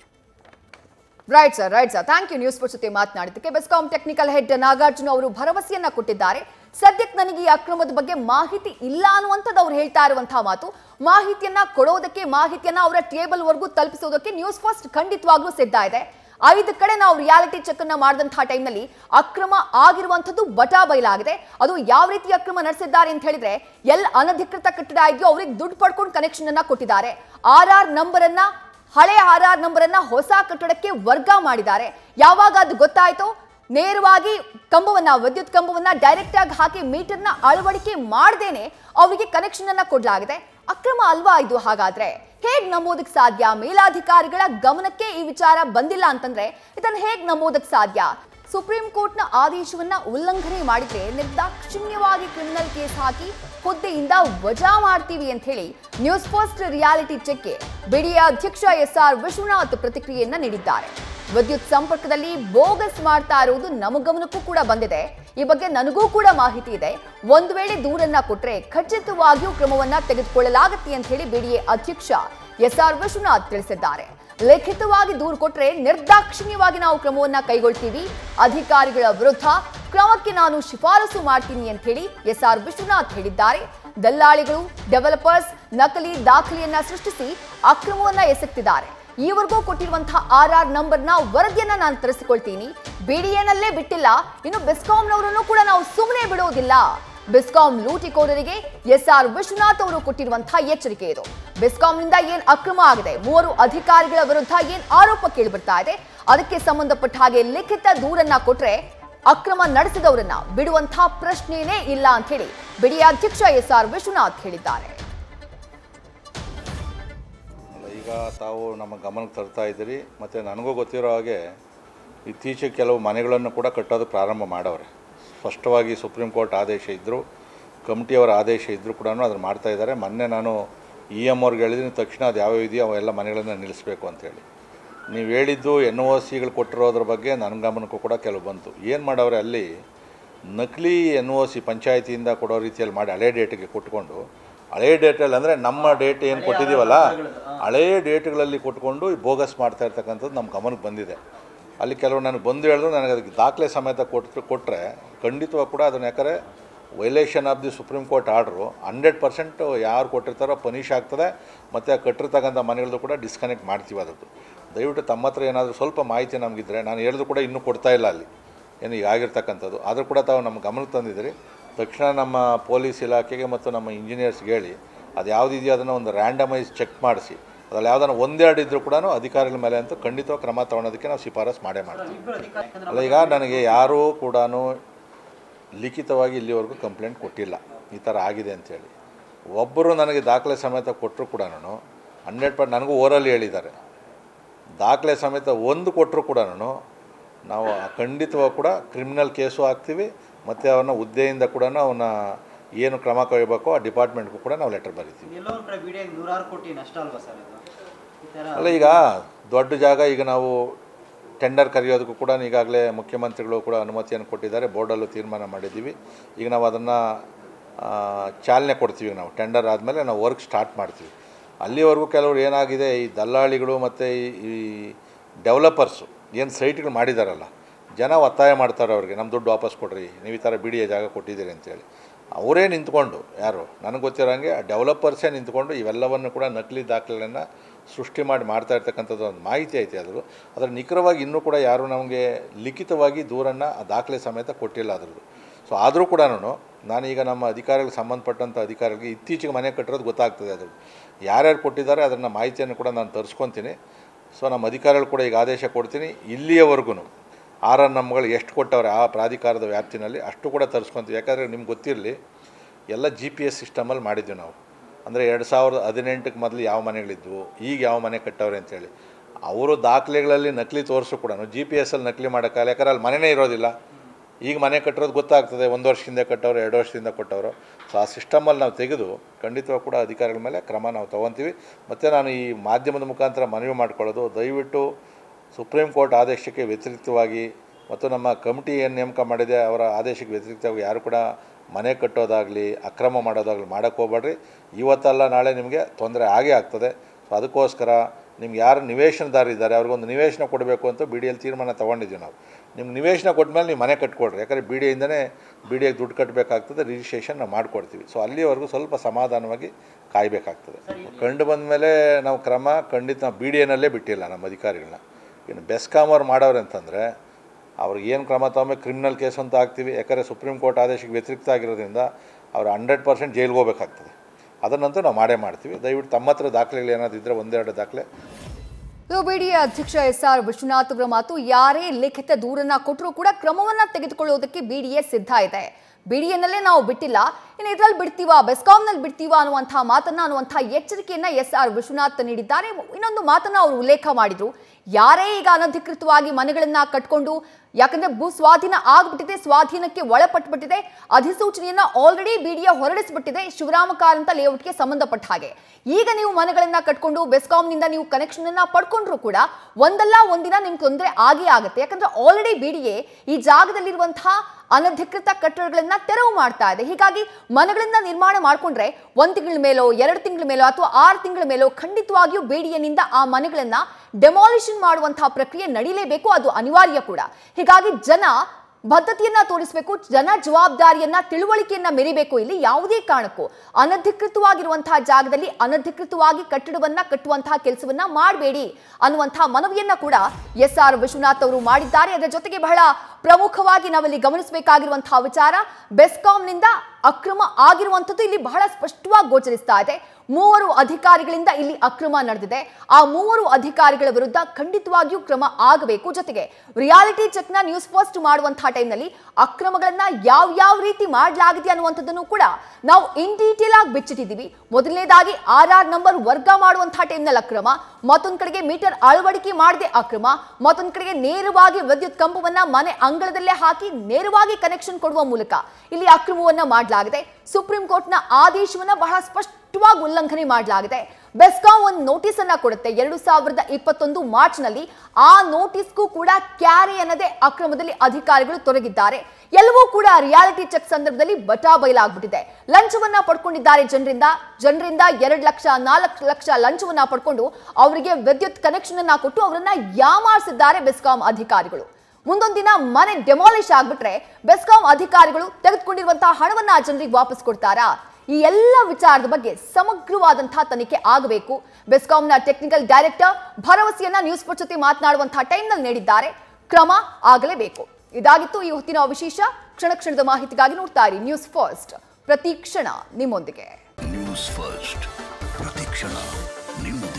right sir right sir thank you news four ಜೊತೆ ಮಾತನಾಡಿದ್ದಕ್ಕೆ ಬೆಸ್ಕಾಂ ಟೆಕ್ನಿಕಲ್ ಹೆಡ್ ನಾಗಾರ್ಜುನ ಅವರು ಭರವಸೆಯನ್ನ ಕೊಟ್ಟಿದ್ದಾರೆ ಸದ್ಯಕ್ಕೆ ನನಗೆ ಈ ಅಕ್ರಮದ ಬಗ್ಗೆ ಮಾಹಿತಿ ಇಲ್ಲ ಅನ್ನುವಂಥದ್ದು ಅವ್ರು ಹೇಳ್ತಾ ಇರುವಂತಹ ಮಾತು ಮಾಹಿತಿಯನ್ನ ಕೊಡೋದಕ್ಕೆ ಮಾಹಿತಿಯನ್ನ ಅವರ ಟೇಬಲ್ ವರ್ಗೂ ತಲುಪಿಸೋದಕ್ಕೆ ನ್ಯೂಸ್ ಫಸ್ಟ್ ಖಂಡಿತವಾಗ್ಲೂ ಸಿದ್ಧ ಇದೆ ಐದು ಕಡೆ ನಾವು ರಿಯಾಲಿಟಿ ಚೆಕ್ ಅನ್ನ ಮಾಡಿದಂತಹ ಟೈಮ್ನಲ್ಲಿ ಅಕ್ರಮ ಆಗಿರುವಂಥದ್ದು ಬಟಾ ಬಯಲಾಗಿದೆ ಅದು ಯಾವ ರೀತಿ ಅಕ್ರಮ ನಡೆಸಿದ್ದಾರೆ ಅಂತ ಹೇಳಿದ್ರೆ ಎಲ್ ಅನಧಿಕೃತ ಕಟ್ಟಡ ಇದೆಯೋ ಅವ್ರಿಗೆ ದುಡ್ಡು ಪಡ್ಕೊಂಡು ಕನೆಕ್ಷನ್ ಅನ್ನ ಕೊಟ್ಟಿದ್ದಾರೆ ಆರ್ ಆರ್ ನಂಬರ್ ಅನ್ನ ಹಳೆ ಆರ್ ಆರ್ ನಂಬರ್ ಅನ್ನ ಹೊಸ ಕಟ್ಟಡಕ್ಕೆ ವರ್ಗ ಮಾಡಿದ್ದಾರೆ ಯಾವಾಗ ಅದು ಗೊತ್ತಾಯ್ತೋ ನೇರವಾಗಿ ಕಂಬವನ್ನ ವಿದ್ಯುತ್ ಕಂಬವನ್ನ ಡೈರೆಕ್ಟ್ ಆಗಿ ಹಾಕಿ ಮೀಟರ್ನ ಅಳವಡಿಕೆ ಮಾಡದೇನೆ ಅವರಿಗೆ ಕನೆಕ್ಷನ್ ಅನ್ನ ಕೊಡಲಾಗಿದೆ ಅಕ್ರಮ ಅಲ್ವಾ ಇದು ಹಾಗಾದ್ರೆ ಹೇಗ್ ನಂಬೋದಕ್ಕೆ ಸಾಧ್ಯ ಮೇಲಾಧಿಕಾರಿಗಳ ಗಮನಕ್ಕೆ ಈ ವಿಚಾರ ಬಂದಿಲ್ಲ ಅಂತಂದ್ರೆ ಇದನ್ನ ಹೇಗ್ ನಂಬೋದಕ್ಕೆ ಸಾಧ್ಯ ಸುಪ್ರೀಂ ಕೋರ್ಟ್ನ ಆದೇಶವನ್ನ ಉಲ್ಲಂಘನೆ ಮಾಡಿದ್ರೆ ನಿರ್ದಾಕ್ಷಿಣ್ಯವಾಗಿ ಕ್ರಿಮಿನಲ್ ಕೇಸ್ ಹಾಕಿ ಹುದ್ದೆಯಿಂದ ವಜಾ ಮಾಡ್ತೀವಿ ಅಂತ ಹೇಳಿ ನ್ಯೂಸ್ ಫಸ್ಟ್ ರಿಯಾಲಿಟಿ ಚೆಕ್ಗೆ ಬಿಡಿಎ ಅಧ್ಯಕ್ಷ ಎಸ್ ಆರ್ ವಿಶ್ವನಾಥ್ ಪ್ರತಿಕ್ರಿಯೆಯನ್ನ ನೀಡಿದ್ದಾರೆ ವಿದ್ಯುತ್ ಸಂಪರ್ಕದಲ್ಲಿ ಬೋಗಸ್ ಮಾಡ್ತಾ ಇರುವುದು ನಮ್ಮ ಗಮನಕ್ಕೂ ಕೂಡ ಬಂದಿದೆ ಈ ಬಗ್ಗೆ ನನಗೂ ಕೂಡ ಮಾಹಿತಿ ಇದೆ ಒಂದು ವೇಳೆ ದೂರನ್ನ ಕೊಟ್ರೆ ಖಚಿತವಾಗಿಯೂ ಕ್ರಮವನ್ನ ತೆಗೆದುಕೊಳ್ಳಲಾಗುತ್ತೆ ಅಂತ ಹೇಳಿ ಬಿಡಿಎ ಅಧ್ಯಕ್ಷ ಎಸ್ ಆರ್ ವಿಶ್ವನಾಥ್ ತಿಳಿಸಿದ್ದಾರೆ ಲಿಖಿತವಾಗಿ ದೂರು ಕೊಟ್ರೆ ನಿರ್ದಾಕ್ಷಿಣ್ಯವಾಗಿ ನಾವು ಕ್ರಮವನ್ನ ಕೈಗೊಳ್ತೀವಿ ಅಧಿಕಾರಿಗಳ ವಿರುದ್ಧ ಕ್ರಮಕ್ಕೆ ನಾನು ಶಿಫಾರಸು ಮಾಡ್ತೀನಿ ಅಂತ ಹೇಳಿ ಎಸ್ ಆರ್ ವಿಶ್ವನಾಥ್ ಹೇಳಿದ್ದಾರೆ ದಲ್ಲಾಳಿಗಳು ಡೆವಲಪರ್ಸ್ ನಕಲಿ ದಾಖಲೆಯನ್ನ ಸೃಷ್ಟಿಸಿ ಅಕ್ರಮವನ್ನ ಎಸಗ್ತಿದ್ದಾರೆ ಈವರೆಗೂ ಕೊಟ್ಟಿರುವಂತಹ ಆರ್ ಆರ್ ನಂಬರ್ನ ವರದಿಯನ್ನ ನಾನು ತರಿಸಿಕೊಳ್ತೀನಿ ಬಿಡಿಎನಲ್ಲೇ ಬಿಟ್ಟಿಲ್ಲ ಇನ್ನು ಬೆಸ್ಕಾಂನವರನ್ನು ಕೂಡ ನಾವು ಸುಮ್ಮನೆ ಬಿಡೋದಿಲ್ಲ ಬೆಸ್ಕಾಂ ಲೂಟಿಕೋರರಿಗೆ ಎಸ್ ಆರ್ ವಿಶ್ವನಾಥ್ ಅವರು ಕೊಟ್ಟಿರುವಂತಹ ಎಚ್ಚರಿಕೆ ಇದು ಬೆಸ್ಕಾಂನಿಂದ ಏನ್ ಅಕ್ರಮ ಆಗಿದೆ ಮೂವರು ಅಧಿಕಾರಿಗಳ ವಿರುದ್ಧ ಏನ್ ಆರೋಪ ಕೇಳಿಬರ್ತಾ ಇದೆ ಅದಕ್ಕೆ ಸಂಬಂಧಪಟ್ಟ ಹಾಗೆ ಲಿಖಿತ ದೂರನ್ನ ಕೊಟ್ರೆ ಅಕ್ರಮ ನಡೆಸಿದವರನ್ನ ಬಿಡುವಂತಹ ಪ್ರಶ್ನೆನೇ ಇಲ್ಲ ಅಂತ ಹೇಳಿ ಬಿಡಿಎ ಅಧ್ಯಕ್ಷ ಎಸ್ ಆರ್ ವಿಶ್ವನಾಥ್ ಹೇಳಿದ್ದಾರೆ ಅಲ್ಲ, ಈಗ ತಾವು ನಮ್ಮ ಗಮನಕ್ಕೆ ತರ್ತಾ ಇದ್ದೀರಿ ಮತ್ತು ನನಗೂ ಗೊತ್ತಿರೋ ಹಾಗೆ ಇತ್ತೀಚೆಗೆ ಕೆಲವು ಮನೆಗಳನ್ನು ಕೂಡ ಕಟ್ಟೋದು ಪ್ರಾರಂಭ ಮಾಡವ್ರೆ ಸ್ಪಷ್ಟವಾಗಿ ಸುಪ್ರೀಂ ಕೋರ್ಟ್ ಆದೇಶ ಇದ್ದರು ಕಮಿಟಿಯವರ ಆದೇಶ ಇದ್ದರೂ ಕೂಡ ಅದನ್ನು ಮಾಡ್ತಾ ಇದ್ದಾರೆ ಮೊನ್ನೆ ನಾನು ಇ ಎಮ್ ಅವ್ರಿಗೆ ಹೇಳಿದ್ದೀನಿ ತಕ್ಷಣ ಅದು ಯಾವ್ಯಾವ ಇದೆಯೋ ಅವೆಲ್ಲ ಮನೆಗಳನ್ನು ನಿಲ್ಲಿಸಬೇಕು ಅಂತೇಳಿ ನೀವು ಹೇಳಿದ್ದು ಎನ್ ಒ ಸಿಗಳು ಕೊಟ್ಟಿರೋದ್ರ ಬಗ್ಗೆ ನನ್ನ ಗಮನಕ್ಕೂ ಕೂಡ ಕೆಲವು ಬಂತು ಏನು ಮಾಡವ್ರೆ ಅಲ್ಲಿ ನಕಲಿ ಎನ್ ಒ ಸಿ ಪಂಚಾಯತಿಯಿಂದ ಕೊಡೋ ರೀತಿಯಲ್ಲಿ ಮಾಡಿ ಹಳೆ ಡೇಟಿಗೆ ಕೊಟ್ಕೊಂಡು ಹಳೆ ಡೇಟಲ್ಲಿ ಅಂದರೆ ನಮ್ಮ ಡೇಟ್ ಏನು ಕೊಟ್ಟಿದ್ದೀವಲ್ಲ ಹಳೆಯ ಡೇಟ್ಗಳಲ್ಲಿ ಕೊಟ್ಕೊಂಡು ಈ ಬೋಗಸ್ ಮಾಡ್ತಾ ಇರ್ತಕ್ಕಂಥದ್ದು ನಮ್ಮ ಗಮನಕ್ಕೆ ಬಂದಿದೆ ಅಲ್ಲಿ ಕೆಲವು ನನಗೆ ಬಂದು ಹೇಳಿದ್ರು ನನಗೆ ಅದಕ್ಕೆ ದಾಖಲೆ ಸಮೇತ ಕೊಟ್ಟು ಕೊಟ್ಟರೆ ಖಂಡಿತವಾಗಿ ಕೂಡ ಅದನ್ನು ಯಾಕಂದರೆ violation of the supreme court order hundred percent ಯಾರು ಕೊಟ್ಟಿರ್ತಾರೋ ಪನಿಷ್ ಆಗ್ತದೆ ಮತ್ತು ಆ ಕಟ್ಟಿರ್ತಕ್ಕಂಥ ಮನೆಗಳದ್ದು ಕೂಡ ಡಿಸ್ಕನೆಕ್ಟ್ ಮಾಡ್ತೀವಿ ಅದರದ್ದು ದಯವಿಟ್ಟು ತಮ್ಮ ಹತ್ರ ಏನಾದರೂ ಸ್ವಲ್ಪ ಮಾಹಿತಿ ನಮಗಿದ್ರೆ ನಾನು ಹೇಳಿದ್ರು ಕೂಡ ಇನ್ನೂ ಕೊಡ್ತಾ ಇಲ್ಲ ಅಲ್ಲಿ ಏನು ಈಗ ಆಗಿರ್ತಕ್ಕಂಥದ್ದು ಆದರೂ ಕೂಡ ತಾವು ನಮ್ಮ ಗಮನಕ್ಕೆ ತಂದಿದ್ದೀರಿ ತಕ್ಷಣ ನಮ್ಮ ಪೊಲೀಸ್ ಇಲಾಖೆಗೆ ಮತ್ತು ನಮ್ಮ ಇಂಜಿನಿಯರ್ಸ್ಗೆ ಹೇಳಿ ಅದು ಯಾವುದಿದೆಯೋ ಅದನ್ನು ಒಂದು ರ್ಯಾಂಡಮೈಸ್ ಚೆಕ್ ಮಾಡಿಸಿ ಅದ್ರಲ್ಲಿ ಯಾವುದನ್ನು ಒಂದೆರಡು ಇದ್ದರೂ ಕೂಡ ಅಧಿಕಾರಿಗಳ ಮೇಲೆ ಅಂತೂ ಖಂಡಿತವಾಗಿ ಕ್ರಮ ತಗೊಳೋದಕ್ಕೆ ನಾವು ಶಿಫಾರಸು ಮಾಡೇ ಮಾಡ್ತೀವಿ ಅಲ್ಲ ಈಗ ನನಗೆ ಯಾರೂ ಕೂಡ ಲಿಖಿತವಾಗಿ ಇಲ್ಲಿವರೆಗೂ ಕಂಪ್ಲೇಂಟ್ ಕೊಟ್ಟಿಲ್ಲ ಈ ಥರ ಆಗಿದೆ ಅಂಥೇಳಿ ಒಬ್ಬರು ನನಗೆ ದಾಖಲೆ ಸಮೇತ ಕೊಟ್ಟರು ಕೂಡ ಹಂಡ್ರೆಡ್ ಪರ್ ನನಗೂ ಓರಲ್ಲಿ ಹೇಳಿದ್ದಾರೆ ದಾಖಲೆ ಸಮೇತ ಒಂದು ಕೊಟ್ಟರು ಕೂಡ ನಾವು ಖಂಡಿತವಾಗಿ ಕೂಡ ಕ್ರಿಮಿನಲ್ ಕೇಸು ಹಾಕ್ತೀವಿ ಮತ್ತು ಅವನ್ನ ಹುದ್ದೆಯಿಂದ ಕೂಡ ಅವನ್ನ ಏನು ಕ್ರಮ ಕೈಬೇಕೋ ಆ ಡಿಪಾರ್ಟ್ಮೆಂಟ್ಗೂ ಕೂಡ ನಾವು ಲೆಟರ್ ಬರಿತೀವಿ ಎಲ್ಲೋ ಒಂದ್ ಕಡೆ ಬಿಡಿಯಾಗಿ ನೂರಾರು ಕೋಟಿ ನಷ್ಟ ಅಲ್ವಾ ಸರ್ ಇದು ಈ ಥರ ಅಲ್ಲ ಈಗ ದೊಡ್ಡ ಜಾಗ ಈಗ ನಾವು ಟೆಂಡರ್ ಕರೆಯೋದಕ್ಕೂ ಕೂಡ ಈಗಾಗಲೇ ಮುಖ್ಯಮಂತ್ರಿಗಳು ಕೂಡ ಅನುಮತಿಯನ್ನು ಕೊಟ್ಟಿದ್ದಾರೆ ಬೋರ್ಡಲ್ಲೂ ತೀರ್ಮಾನ ಮಾಡಿದ್ದೀವಿ ಈಗ ನಾವು ಅದನ್ನು ಚಾಲನೆ ಕೊಡ್ತೀವಿ ನಾವು ಟೆಂಡರ್ ಆದಮೇಲೆ ನಾವು ವರ್ಕ್ ಸ್ಟಾರ್ಟ್ ಮಾಡ್ತೀವಿ ಅಲ್ಲಿವರೆಗೂ ಕೆಲವರು ಏನಾಗಿದೆ ಈ ದಲ್ಲಾಳಿಗಳು ಮತ್ತು ಈ ಡೆವಲಪರ್ಸು ಏನು ಸೈಟ್ಗಳು ಮಾಡಿದಾರಲ್ಲ ಜನ ಒತ್ತಾಯ ಮಾಡ್ತಾರೆ ಅವ್ರಿಗೆ ನಮ್ಮ ದುಡ್ಡು ವಾಪಸ್ ಕೊಡ್ರಿ ನೀವು ಈ ಥರ ಬಿ ಡಿ ಎ ಜಾಗ ಕೊಟ್ಟಿದ್ದೀರಿ ಅಂತೇಳಿ ಅವರೇ ನಿಂತ್ಕೊಂಡು ಯಾರು ನನಗೆ ಗೊತ್ತಿರೋಂಗೆ ಡೆವಲಪರ್ಸೇ ನಿಂತ್ಕೊಂಡು ಇವೆಲ್ಲವನ್ನು ಕೂಡ ನಕಲಿ ದಾಖಲೆಗಳನ್ನು ಸೃಷ್ಟಿ ಮಾಡಿ ಮಾಡ್ತಾ ಇರ್ತಕ್ಕಂಥದ್ದು ಒಂದು ಮಾಹಿತಿ ಐತೆ ಅದು ಅದರ ನಿಖರವಾಗಿ ಇನ್ನೂ ಕೂಡ ಯಾರು ನಮಗೆ ಲಿಖಿತವಾಗಿ ದೂರನ್ನು ಆ ದಾಖಲೆ ಸಮೇತ ಕೊಟ್ಟಿಲ್ಲ ಅದ್ರದ್ದು ಸೊ ಆದರೂ ಕೂಡ ನಾನೀಗ ನಮ್ಮ ಅಧಿಕಾರಿಗಳಿಗೆ ಸಂಬಂಧಪಟ್ಟಂಥ ಅಧಿಕಾರಿಗಳಿಗೆ ಇತ್ತೀಚೆಗೆ ಮನೆ ಕಟ್ಟಿರೋದು ಗೊತ್ತಾಗ್ತದೆ ಅದ್ರದ್ದು ಯಾರ್ಯಾರು ಕೊಟ್ಟಿದ್ದಾರೆ ಅದನ್ನು ಮಾಹಿತಿಯನ್ನು ಕೂಡ ನಾನು ತರಿಸ್ಕೊತೀನಿ ಸೊ ನಮ್ಮ ಅಧಿಕಾರಿಗಳು ಕೂಡ ಈಗ ಆದೇಶ ಕೊಡ್ತೀನಿ ಇಲ್ಲಿಯವರೆಗೂ ಆರ್ ಆರ್ ನಮ್ಗಳು ಎಷ್ಟು ಕೊಟ್ಟವ್ರೆ ಆ ಪ್ರಾಧಿಕಾರದ ವ್ಯಾಪ್ತಿನಲ್ಲಿ ಅಷ್ಟು ಕೂಡ ತರಿಸ್ಕೊತೀವಿ ಯಾಕಂದರೆ ನಿಮ್ಗೆ ಗೊತ್ತಿರಲಿ ಎಲ್ಲ ಜಿ ಪಿ ಎಸ್ ಸಿಸ್ಟಮಲ್ಲಿ ಮಾಡಿದ್ವಿ ನಾವು ಅಂದರೆ ಎರಡು ಸಾವಿರದ ಹದಿನೆಂಟಕ್ಕೆ ಮೊದಲು ಯಾವ ಮನೆಗಳಿದ್ವು ಈಗ ಯಾವ ಮನೆ ಕಟ್ಟವ್ರೆ ಅಂತೇಳಿ ಅವರು ದಾಖಲೆಗಳಲ್ಲಿ ನಕಲಿ ತೋರಿಸು ಕೂಡ ಜಿ ಪಿ ಎಸ್ಸಲ್ಲಿ ನಕಲಿ ಮಾಡೋಕ್ಕಾಗಲ್ಲ ಯಾಕಂದ್ರೆ ಅಲ್ಲಿ ಮನೆಯೇ ಇರೋದಿಲ್ಲ ಈಗ ಮನೆ ಕಟ್ಟಿರೋದು ಗೊತ್ತಾಗ್ತದೆ ಒಂದು ವರ್ಷದಿಂದ ಕಟ್ಟವ್ರು ಎರಡು ವರ್ಷದಿಂದ ಕೊಟ್ಟವರು ಸೊ ಆ ಸಿಸ್ಟಮಲ್ಲಿ ನಾವು ತೆಗೆದು ಖಂಡಿತವಾಗಿ ಕೂಡ ಅಧಿಕಾರಿಗಳ ಮೇಲೆ ಕ್ರಮ ನಾವು ತೊಗೊತೀವಿ ಮತ್ತು ನಾನು ಈ ಮಾಧ್ಯಮದ ಮುಖಾಂತರ ಮನವಿ ಮಾಡ್ಕೊಳ್ಳೋದು ದಯವಿಟ್ಟು ಸುಪ್ರೀಂ ಕೋರ್ಟ್ ಆದೇಶಕ್ಕೆ ವ್ಯತಿರಿಕ್ತವಾಗಿ ಮತ್ತು ನಮ್ಮ ಕಮಿಟಿ ಏನು ನೇಮಕ ಮಾಡಿದೆ ಅವರ ಆದೇಶಕ್ಕೆ ವ್ಯತಿರಿಕ್ತವಾಗಿ ಯಾರು ಕೂಡ ಮನೆ ಕಟ್ಟೋದಾಗಲಿ ಅಕ್ರಮ ಮಾಡೋದಾಗಲಿ ಮಾಡೋಕ್ಕೆ ಹೋಗ್ಬೇಡ್ರಿ ಇವತ್ತಲ್ಲ ನಾಳೆ ನಿಮಗೆ ತೊಂದರೆ ಆಗೇ ಆಗ್ತದೆ ಸೊ ಅದಕ್ಕೋಸ್ಕರ ನಿಮ್ಗೆ ಯಾರು ನಿವೇಶನದಾರ ಇದ್ದಾರೆ ಅವ್ರಿಗೊಂದು ನಿವೇಶನ ಕೊಡಬೇಕು ಅಂತ ಬಿ ಡಿ ಎಲ್ ತೀರ್ಮಾನ ತೊಗೊಂಡಿದ್ದೀವಿ ನಾವು ನಿಮ್ಗೆ ನಿವೇಶನ ಕೊಟ್ಮೇಲೆ ನೀವು ಮನೆ ಕಟ್ಕೊಡ್ರಿ ಯಾಕಂದರೆ ಬಿ ಡಿ ಇಂದನೇ ಬಿ ಡಿಗೆ ದುಡ್ಡು ಕಟ್ಟಬೇಕಾಗ್ತದೆ ರಿಜಿಸ್ಟ್ರೇಷನ್ ನಾವು ಮಾಡಿಕೊಡ್ತೀವಿ ಸೊ ಅಲ್ಲಿವರೆಗೂ ಸ್ವಲ್ಪ ಸಮಾಧಾನವಾಗಿ ಕಾಯಬೇಕಾಗ್ತದೆ ಕಂಡು ಬಂದ ಮೇಲೆ ನಾವು ಕ್ರಮ ಖಂಡಿತ ನಾವು ಬಿ ಡಿ ಎನಲ್ಲೇ ಬಿಟ್ಟಿಲ್ಲ ನಮ್ಮ ಅಧಿಕಾರಿಗಳನ್ನ ಇನ್ನು ಬೆಸ್ಕಾಮ್ ಅವ್ರು ಮಾಡವ್ರೆ ಅಂತಂದರೆ ಅವ್ರಿಗೆ ಏನು ಕ್ರಮ ತಗೊಂಬೇಕು ಕ್ರಿಮಿನಲ್ ಕೇಸ್ ಅಂತ ಹಾಕ್ತೀವಿ ಯಾಕಂದರೆ ಸುಪ್ರೀಂ ಕೋರ್ಟ್ ಆದೇಶಕ್ಕೆ ವ್ಯತಿರಿಕ್ತ ಆಗಿರೋದ್ರಿಂದ ಅವ್ರು ಹಂಡ್ರೆಡ್ ಪರ್ಸೆಂಟ್ ಜೈಲ್ಗೆ ಹೋಗ್ಬೇಕಾಗ್ತದೆ ಅದನ್ನಂತೂ ನಾವು ಮಾಡೇ ಮಾಡ್ತೀವಿ ದಯವಿಟ್ಟು ತಮ್ಮ ಹತ್ರ ದಾಖಲೆಗಳು ಏನಾದ್ರು ಇದ್ದರೆ ಒಂದೆರಡು ದಾಖಲೆ ಇದು ಬಿಡಿಎ ಅಧ್ಯಕ್ಷ ಎಸ್ ಆರ್ ವಿಶ್ವನಾಥ್ ಅವರ ಮಾತು ಯಾರೇ ಲಿಖಿತ ದೂರನ್ನ ಕೊಟ್ಟರೂ ಕೂಡ ಕ್ರಮವನ್ನ ತೆಗೆದುಕೊಳ್ಳೋದಕ್ಕೆ ಬಿಡಿಎ ಸಿದ್ಧ ಇದೆ ಬಿಡಿಎನಲ್ಲೇ ನಾವು ಬಿಟ್ಟಿಲ್ಲ ಇನ್ನು ಇದ್ರಲ್ಲಿ ಬಿಡ್ತೀವಾ ಬೆಸ್ಕಾಂನಲ್ಲಿ ಬಿಡ್ತೀವಾ ಅನ್ನುವಂತಹ ಮಾತನ್ನ ಅನ್ನುವಂತಹ ಎಚ್ಚರಿಕೆಯನ್ನ ಎಸ್ ಆರ್ ವಿಶ್ವನಾಥ್ ನೀಡಿದ್ದಾರೆ ಇನ್ನೊಂದು ಮಾತನ್ನ ಅವರು ಉಲ್ಲೇಖ ಮಾಡಿದ್ರು ಯಾರೇ ಈಗ ಅನಧಿಕೃತವಾಗಿ ಮನೆಗಳನ್ನ ಕಟ್ಕೊಂಡು ಯಾಕಂದ್ರೆ ಭೂ ಸ್ವಾಧೀನ ಆಗ್ಬಿಟ್ಟಿದೆ ಸ್ವಾಧೀನಕ್ಕೆ ಒಳಪಟ್ಬಿಟ್ಟಿದೆ ಅಧಿಸೂಚನೆಯನ್ನ ಆಲ್ರೆಡಿ ಬಿಡಿಎ ಹೊರಡಿಸ್ಬಿಟ್ಟಿದೆ ಶಿವರಾಮ ಕಾರಂತ ಲೇಔಟ್ಗೆ ಸಂಬಂಧಪಟ್ಟ ಹಾಗೆ ಈಗ ನೀವು ಮನೆಗಳನ್ನ ಕಟ್ಕೊಂಡು ಬೆಸ್ಕಾಂನಿಂದ ನೀವು ಕನೆಕ್ಷನ್ ಅನ್ನ ಪಡ್ಕೊಂಡ್ರು ಕೂಡ ಒಂದಲ್ಲ ಒಂದಿನ ನಿಮ್ಗೆ ತೊಂದರೆ ಆಗೇ ಆಗುತ್ತೆ ಯಾಕಂದ್ರೆ ಆಲ್ರೆಡಿ ಬಿಡಿಎ ಈ ಜಾಗದಲ್ಲಿರುವಂತಹ ಅನಧಿಕೃತ ಕಟ್ಟಡಗಳನ್ನ ತೆರವು ಮಾಡ್ತಾ ಇದೆ ಹೀಗಾಗಿ ಮನೆಗಳನ್ನ ನಿರ್ಮಾಣ ಮಾಡ್ಕೊಂಡ್ರೆ ಒಂದ್ ತಿಂಗಳ ಮೇಲೋ ಎರಡು ತಿಂಗಳ ಮೇಲೋ ಅಥವಾ ಆರು ತಿಂಗಳ ಮೇಲೋ ಖಂಡಿತವಾಗಿಯೂ ಬೇಡಿಯನಿಂದ ಆ ಮನೆಗಳನ್ನ ಡೆಮಾಲಿಷನ್ ಮಾಡುವಂತಹ ಪ್ರಕ್ರಿಯೆ ನಡೀಲೇಬೇಕು ಅದು ಅನಿವಾರ್ಯ ಕೂಡ ಹೀಗಾಗಿ ಜನ ಬದ್ಧತೆಯನ್ನ ತೋರಿಸಬೇಕು ಜನ ಜವಾಬ್ದಾರಿಯನ್ನ ತಿಳುವಳಿಕೆಯನ್ನ ಮೆರಿಬೇಕು ಇಲ್ಲಿ ಯಾವುದೇ ಕಾರಣಕ್ಕೂ ಅನಧಿಕೃತವಾಗಿರುವಂತಹ ಜಾಗದಲ್ಲಿ ಅನಧಿಕೃತವಾಗಿ ಕಟ್ಟಡವನ್ನ ಕಟ್ಟುವಂತಹ ಕೆಲಸವನ್ನ ಮಾಡಬೇಡಿ ಅನ್ನುವಂತಹ ಮನವಿಯನ್ನ ಕೂಡ ಎಸ್ ಆರ್ ವಿಶ್ವನಾಥ್ ಅವರು ಮಾಡಿದ್ದಾರೆ ಅದರ ಜೊತೆಗೆ ಬಹಳ ಪ್ರಮುಖವಾಗಿ ನಾವಿಲ್ಲಿ ಗಮನಿಸಬೇಕಾಗಿರುವಂತಹ ವಿಚಾರ ಬೆಸ್ಕಾಂನಿಂದ ಅಕ್ರಮ ಆಗಿರುವಂಥದ್ದು ಇಲ್ಲಿ ಬಹಳ ಸ್ಪಷ್ಟವಾಗಿ ಗೋಚರಿಸ್ತಾ ಇದೆ ಮೂವರು ಅಧಿಕಾರಿಗಳಿಂದ ಇಲ್ಲಿ ಅಕ್ರಮ ನಡೆದಿದೆ ಆ ಮೂವರು ಅಧಿಕಾರಿಗಳ ವಿರುದ್ಧ ಖಂಡಿತವಾಗಿಯೂ ಕ್ರಮ ಆಗಬೇಕು ಜೊತೆಗೆ ರಿಯಾಲಿಟಿ ಚೆಕ್ನ ನ್ಯೂಸ್ ಫಸ್ಟ್ ಮಾಡುವಂತಹ ಟೈಮ್ನಲ್ಲಿ ಅಕ್ರಮಗಳನ್ನ ಯಾವ ಯಾವ ರೀತಿ ಮಾಡಲಾಗಿದೆ ಅನ್ನುವಂಥದ್ದನ್ನು ಕೂಡ ನಾವು ಇನ್ ಡೀಟೇಲ್ ಆಗಿ ಬಿಚ್ಚಿಟ್ಟಿದ್ದೀವಿ ಮೊದಲನೇದಾಗಿ ಆರ್ ಆರ್ ನಂಬರ್ ವರ್ಗ ಮಾಡುವಂತಹ ಟೈಮ್ನಲ್ಲಿ ಅಕ್ರಮ ಮತ್ತೊಂದ್ ಕಡೆಗೆ ಮೀಟರ್ ಅಳವಡಿಕೆ ಮಾಡದೆ ಅಕ್ರಮ ಮತ್ತೊಂದ್ ಕಡೆಗೆ ನೇರವಾಗಿ ವಿದ್ಯುತ್ ಕಂಬವನ್ನ ಮನೆ ಅಂಗಳದಲ್ಲೇ ಹಾಕಿ ನೇರವಾಗಿ ಕನೆಕ್ಷನ್ ಕೊಡುವ ಮೂಲಕ ಇಲ್ಲಿ ಅಕ್ರಮವನ್ನ ಮಾಡಲಾಗಿದೆ ಸುಪ್ರೀಂ ಕೋರ್ಟ್ನ ಆದೇಶವನ್ನ ಬಹಳ ಸ್ಪಷ್ಟವಾಗಿ ಉಲ್ಲಂಘನೆ ಮಾಡಲಾಗಿದೆ ಬೆಸ್ಕಾಂ ಒಂದು ನೋಟಿಸ್ ಅನ್ನ ಕೊಡುತ್ತೆ ಎರಡು ಸಾವಿರದ ಇಪ್ಪತ್ತೊಂದು ಮಾರ್ಚ್ ನಲ್ಲಿ ಆ ನೋಟಿಸ್ಗೂ ಕೂಡ ಕ್ಯಾರೆ ಅನ್ನದೇ ಅಕ್ರಮದಲ್ಲಿ ಅಧಿಕಾರಿಗಳು ತೊಡಗಿದ್ದಾರೆ ಎಲ್ಲವೂ ಕೂಡ ರಿಯಾಲಿಟಿ ಚೆಕ್ ಸಂದರ್ಭದಲ್ಲಿ ಬಟಾ ಬಯಲಾಗ್ಬಿಟ್ಟಿದೆ ಲಂಚವನ್ನ ಪಡ್ಕೊಂಡಿದ್ದಾರೆ ಜನರಿಂದ ಜನರಿಂದ ಎರಡು ಲಕ್ಷ ನಾಲ್ಕು ಲಕ್ಷ ಲಂಚವನ್ನ ಪಡ್ಕೊಂಡು ಅವರಿಗೆ ವಿದ್ಯುತ್ ಕನೆಕ್ಷನ್ ಅನ್ನ ಕೊಟ್ಟು ಅವರನ್ನ ಯಾಮಾರಿಸಿದ್ದಾರೆ ಬೆಸ್ಕಾಂ ಅಧಿಕಾರಿಗಳು ಮುಂದೊಂದು ದಿನ ಮನೆ ಡೆಮಾಲಿಷ್ ಆಗ್ಬಿಟ್ರೆ ಬೆಸ್ಕಾಂ ಅಧಿಕಾರಿಗಳು ತೆಗೆದುಕೊಂಡಿರುವಂತಹ ಹಣವನ್ನ ಆ ಜನರಿಗೆ ವಾಪಸ್ ಕೊಡ್ತಾರಾ ಈ ಎಲ್ಲ ವಿಚಾರದ ಬಗ್ಗೆ ಸಮಗ್ರವಾದಂತಹ ತನಿಖೆ ಆಗಬೇಕು ಬೆಸ್ಕಾಂನ ಟೆಕ್ನಿಕಲ್ ಡೈರೆಕ್ಟರ್ ಭರವಸೆಯನ್ನ ನ್ಯೂಸ್ ಫೋರ್ ಜೊತೆ ಮಾತನಾಡುವಂತಹ ಟೈಮ್ನಲ್ಲಿ ನೀಡಿದ್ದಾರೆ ಕ್ರಮ ಆಗಲೇಬೇಕು ಇದಾಗಿತ್ತು ಈ ಹೊತ್ತಿನ ವಿಶೇಷ ಕ್ಷಣ ಕ್ಷಣದ ಮಾಹಿತಿಗಾಗಿ ನೋಡ್ತಾ ಇರಿ ನ್ಯೂಸ್ ಫಸ್ಟ್ ಪ್ರತಿ ಕ್ಷಣ ನಿಮ್ಮೊಂದಿಗೆ ನ್ಯೂಸ್ ಫಸ್ಟ್ ಪ್ರತಿಕ್ಷಣ ನಿಮ್ಮ